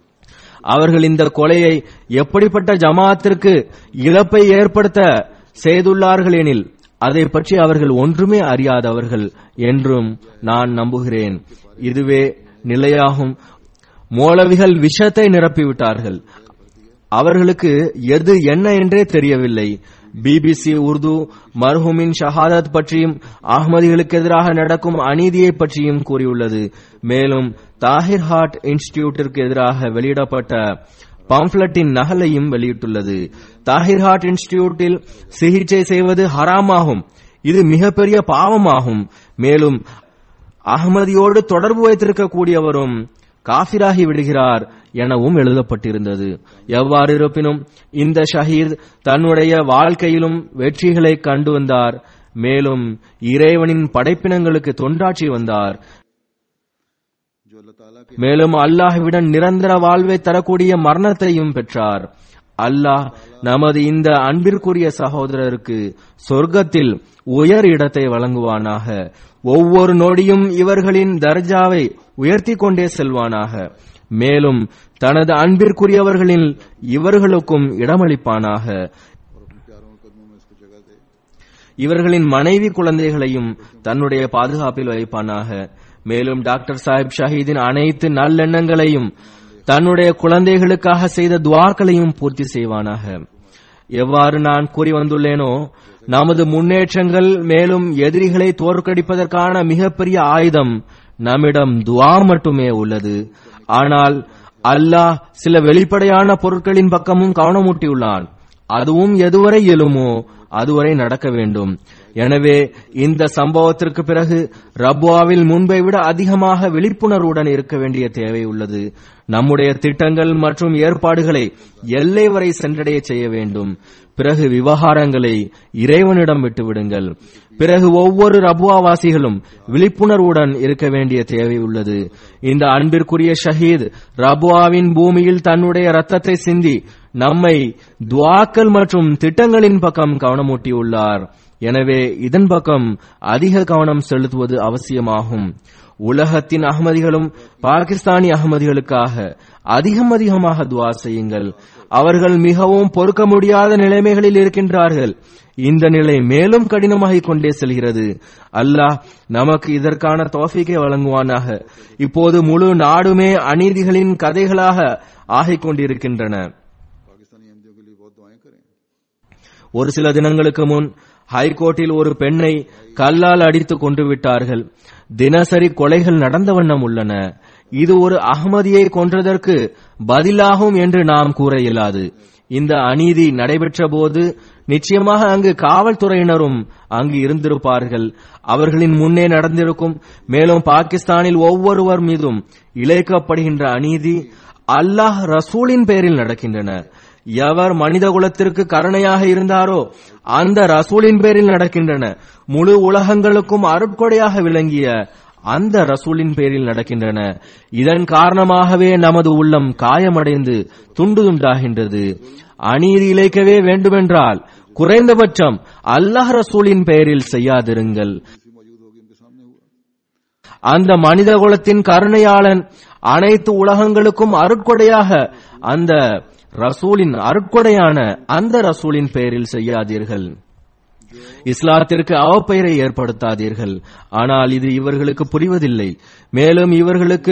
அவர்கள் இந்த கொலையை எப்படிப்பட்ட ஜமாத்திற்கு இழப்பை ஏற்படுத்த செய்துள்ளார்கள் எனில் அதை பற்றி அவர்கள் ஒன்றுமே அறியாதவர்கள் என்றும் நான் நம்புகிறேன் இதுவே நிலையாகும் மோலவிகள் விஷத்தை நிரப்பிவிட்டார்கள் அவர்களுக்கு எது என்ன என்றே தெரியவில்லை பிபிசி உருது மர்ஹூமின் ஷஹாதத் பற்றியும் அஹ்மதிகளுக்கு எதிராக நடக்கும் அநீதியை பற்றியும் கூறியுள்ளது மேலும் தாஹிர் ஹார்ட் இன்ஸ்டிடியூட்டிற்கு எதிராக வெளியிடப்பட்ட பாம்ப்ளட்டின் நகலையும் வெளியிட்டுள்ளது தாஹிர் ஹார்ட் இன்ஸ்டிடியூட்டில் சிகிச்சை செய்வது ஹராமாகும் இது மிகப்பெரிய பாவமாகும் மேலும் அகமதியோடு தொடர்பு வைத்திருக்கக்கூடியவரும் காபிராகி விடுகிறார் எனவும் எழுதப்பட்டிருந்தது எவ்வாறு இருப்பினும் இந்த ஷஹீத் தன்னுடைய வாழ்க்கையிலும் வெற்றிகளை கண்டு வந்தார் மேலும் இறைவனின் படைப்பினங்களுக்கு தொண்டாற்றி வந்தார் जो अल्लाह ताला के மேலும் அல்லாஹ்விடம் நிரந்தர வாழ்வை தரக்கூடிய மரணத்தையும் பெற்றார் அல்லாஹ் நமது இந்த அன்பிற்குரிய சகோதரருக்கு சொர்க்கத்தில் உயர் இடத்தை வழங்குவானாக ஒவ்வொரு நொடியும் இவர்களின் தர்ஜாவை உயர்த்தி கொண்டே செல்வானாக மேலும் தனது அன்பிற்குரியவர்களில் இவர்களுக்கும் இடமளிப்பானாக और अपने प्यारों के कदमों में इसको जगह दे இவர்களின் மனைவி குழந்தைகளையும் தன்னுடைய பாதுகாப்பில் வைப்பானாக மேலும் டாக்டர் சாஹிப் ஷஹீதின் அனைத்து நல்லெண்ணங்களையும் தன்னுடைய குழந்தைகளுக்காக செய்த துவாக்களையும் பூர்த்தி செய்வானாக எவ்வாறு நான் கூறி வந்துள்ளேனோ நமது முன்னேற்றங்கள் மேலும் எதிரிகளை தோற்கடிப்பதற்கான மிகப்பெரிய ஆயுதம் நம்மிடம் துவா மட்டுமே உள்ளது ஆனால் அல்லாஹ் சில வெளிப்படையான பொருட்களின் பக்கமும் கவனமூட்டியுள்ளான் அதுவும் எதுவரை இயலுமோ அதுவரை நடக்க வேண்டும் எனவே இந்த சம்பவத்திற்கு பிறகு ரப்வாவில் முன்பை விட அதிகமாக விழிப்புணர்வுடன் இருக்க வேண்டிய தேவை உள்ளது நம்முடைய திட்டங்கள் மற்றும் ஏற்பாடுகளை எல்லை வரை சென்றடைய செய்ய வேண்டும் பிறகு விவகாரங்களை இறைவனிடம் விட்டுவிடுங்கள் பிறகு ஒவ்வொரு ரபுவாவாசிகளும் விழிப்புணர்வுடன் இருக்க வேண்டிய தேவை உள்ளது இந்த அன்பிற்குரிய ஷஹீத் ரபுவாவின் பூமியில் தன்னுடைய ரத்தத்தை சிந்தி நம்மை துவாக்கள் மற்றும் திட்டங்களின் பக்கம் கவனமூட்டியுள்ளார் எனவே இதன் பக்கம் அதிக கவனம் செலுத்துவது அவசியமாகும் உலகத்தின் அகமதிகளும் பாகிஸ்தானி அகமதிகளுக்காக அதிகம் அதிகமாக துவா செய்யுங்கள் அவர்கள் மிகவும் பொறுக்க முடியாத நிலைமைகளில் இருக்கின்றார்கள் இந்த நிலை மேலும் கடினமாகிக் கொண்டே செல்கிறது அல்லாஹ் நமக்கு இதற்கான தோஃபிக்கை வழங்குவானாக இப்போது முழு நாடுமே அநீதிகளின் கதைகளாக ஆகிக் கொண்டிருக்கின்றன पाकिस्तानी अहमदियों के लिए बहुत दुआएं करें ஒரு சில தினங்களுக்கு முன் ஹைகோர்ட்டில் ஒரு பெண்ணை கல்லால் அடித்து கொண்டு விட்டார்கள் தினசரி கொலைகள் நடந்த வண்ணம் உள்ளன இது ஒரு அகமதியை கொன்றதற்கு பதிலாகும் என்று நாம் கூற இயலாது இந்த அநீதி நடைபெற்ற போது நிச்சயமாக அங்கு காவல்துறையினரும் அங்கு இருந்திருப்பார்கள் அவர்களின் முன்னே நடந்திருக்கும் மேலும் பாகிஸ்தானில் ஒவ்வொருவர் மீதும் இழைக்கப்படுகின்ற அநீதி அல்லாஹ் ரசூலின் பெயரில் நடக்கின்றன எவர் மனித குலத்திற்கு கருணையாக இருந்தாரோ அந்த ரசூலின் பேரில் நடக்கின்றன முழு உலகங்களுக்கும் அருட்கொடையாக விளங்கிய அந்த ரசூலின் பேரில் நடக்கின்றன இதன் காரணமாகவே நமது உள்ளம் காயமடைந்து துண்டு துண்டாகின்றது அநீதி இழைக்கவே வேண்டுமென்றால் குறைந்தபட்சம் அல்லாஹ் ரசூலின் பெயரில் செய்யாதிருங்கள் किसी मौजूद होगी उनके सामने हुआ அந்த மனித குலத்தின் கருணையாளன் அனைத்து உலகங்களுக்கும் அருட்கொடையாக அந்த ரசூலின் அருட்கொடையான அந்த ரசூலின் பெயரில் செய்யாதீர்கள் இஸ்லாத்திற்கு அவப்பெயரை ஏற்படுத்தாதீர்கள் ஆனால் இது இவர்களுக்கு புரிவதில்லை மேலும் இவர்களுக்கு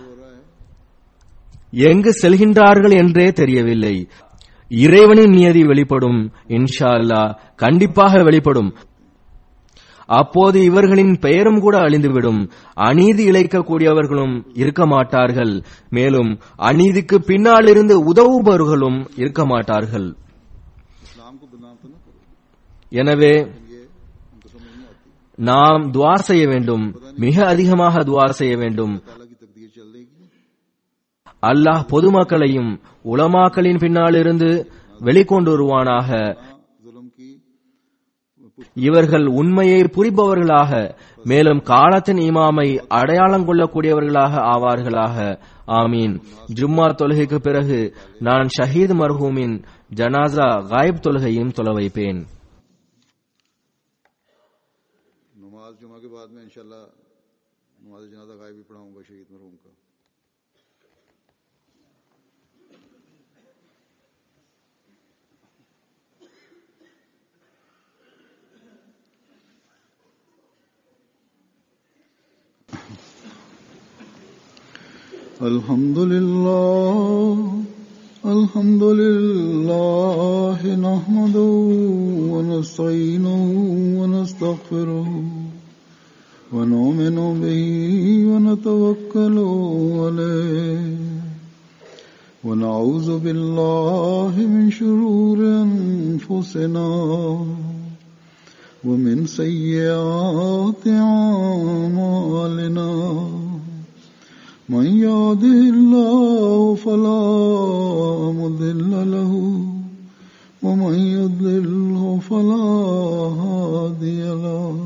எங்கு செல்கின்றார்கள் என்றே தெரியவில்லை இறைவனின் நியதி வெளிப்படும் இன்ஷா அல்லாஹ் கண்டிப்பாக வெளிப்படும் அப்போது இவர்களின் பெயரும் கூட அழிந்துவிடும் அநீதி இழைக்கக்கூடியவர்களும் இருக்க மாட்டார்கள் மேலும் அநீதிக்கு பின்னால் இருந்து உதவுபவர்களும் இருக்க மாட்டார்கள் इस्लाम को बदनाम तो ना करो எனவே ये उनको समझ नहीं आती நாம் துவார் செய்ய வேண்டும் மிக அதிகமாக துவார் செய்ய வேண்டும் ताला की तकदीर चल रहेगी அல்லாஹ் பொதுமக்களையும் உலமாக்களின் பின்னால் இருந்து வெளிக்கொண்டு வருவானாக जुल्म की இவர்கள் உண்மையை புரிபவர்களாக மேலும் காலத்தின் இமாமை அடையாளம் கொள்ளக்கூடியவர்களாக ஆவார்களாக ஆமீன் ஜும்மா தொழுகைக்கு பிறகு நான் ஷஹீத் மர்ஹூமின் ஜனாசா காயிப் தொழுகையும் தொலை வைப்பேன் नमाज जुमा के बाद में इंशाल्लाह नमाज जनाजा गायब भी पढ़ाऊंगा शहीद मरहूम का الحمد لله الحمد لله نحمده ونستعينه ونستغفره ونؤمن به ونتوكل عليه ونعوذ بالله من شرور أنفسنا ومن سيئات أعمالنا من يهده الله فلا مضل له ومن يضلله فلا هادي له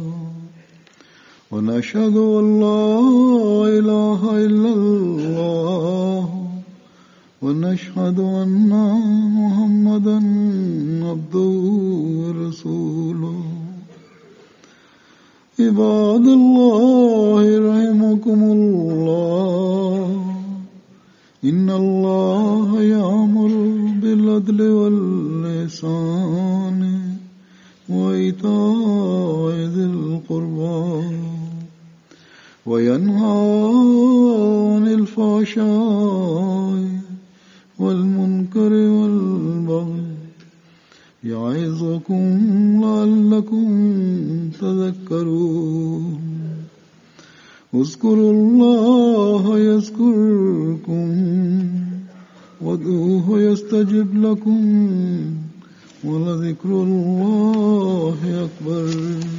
ونشهد أن لا إله إلا الله ونشهد أن محمدا عبده ورسوله عباد الله رحمكم الله إن الله يأمر بالعدل واللسان وإيتاء ذي القربى وينهى عن الفحشاء والمنكر والبغي يعظكم لعلكم تذكرون اذكروا الله يذكركم وادعوه يستجب لكم ولذكر الله أكبر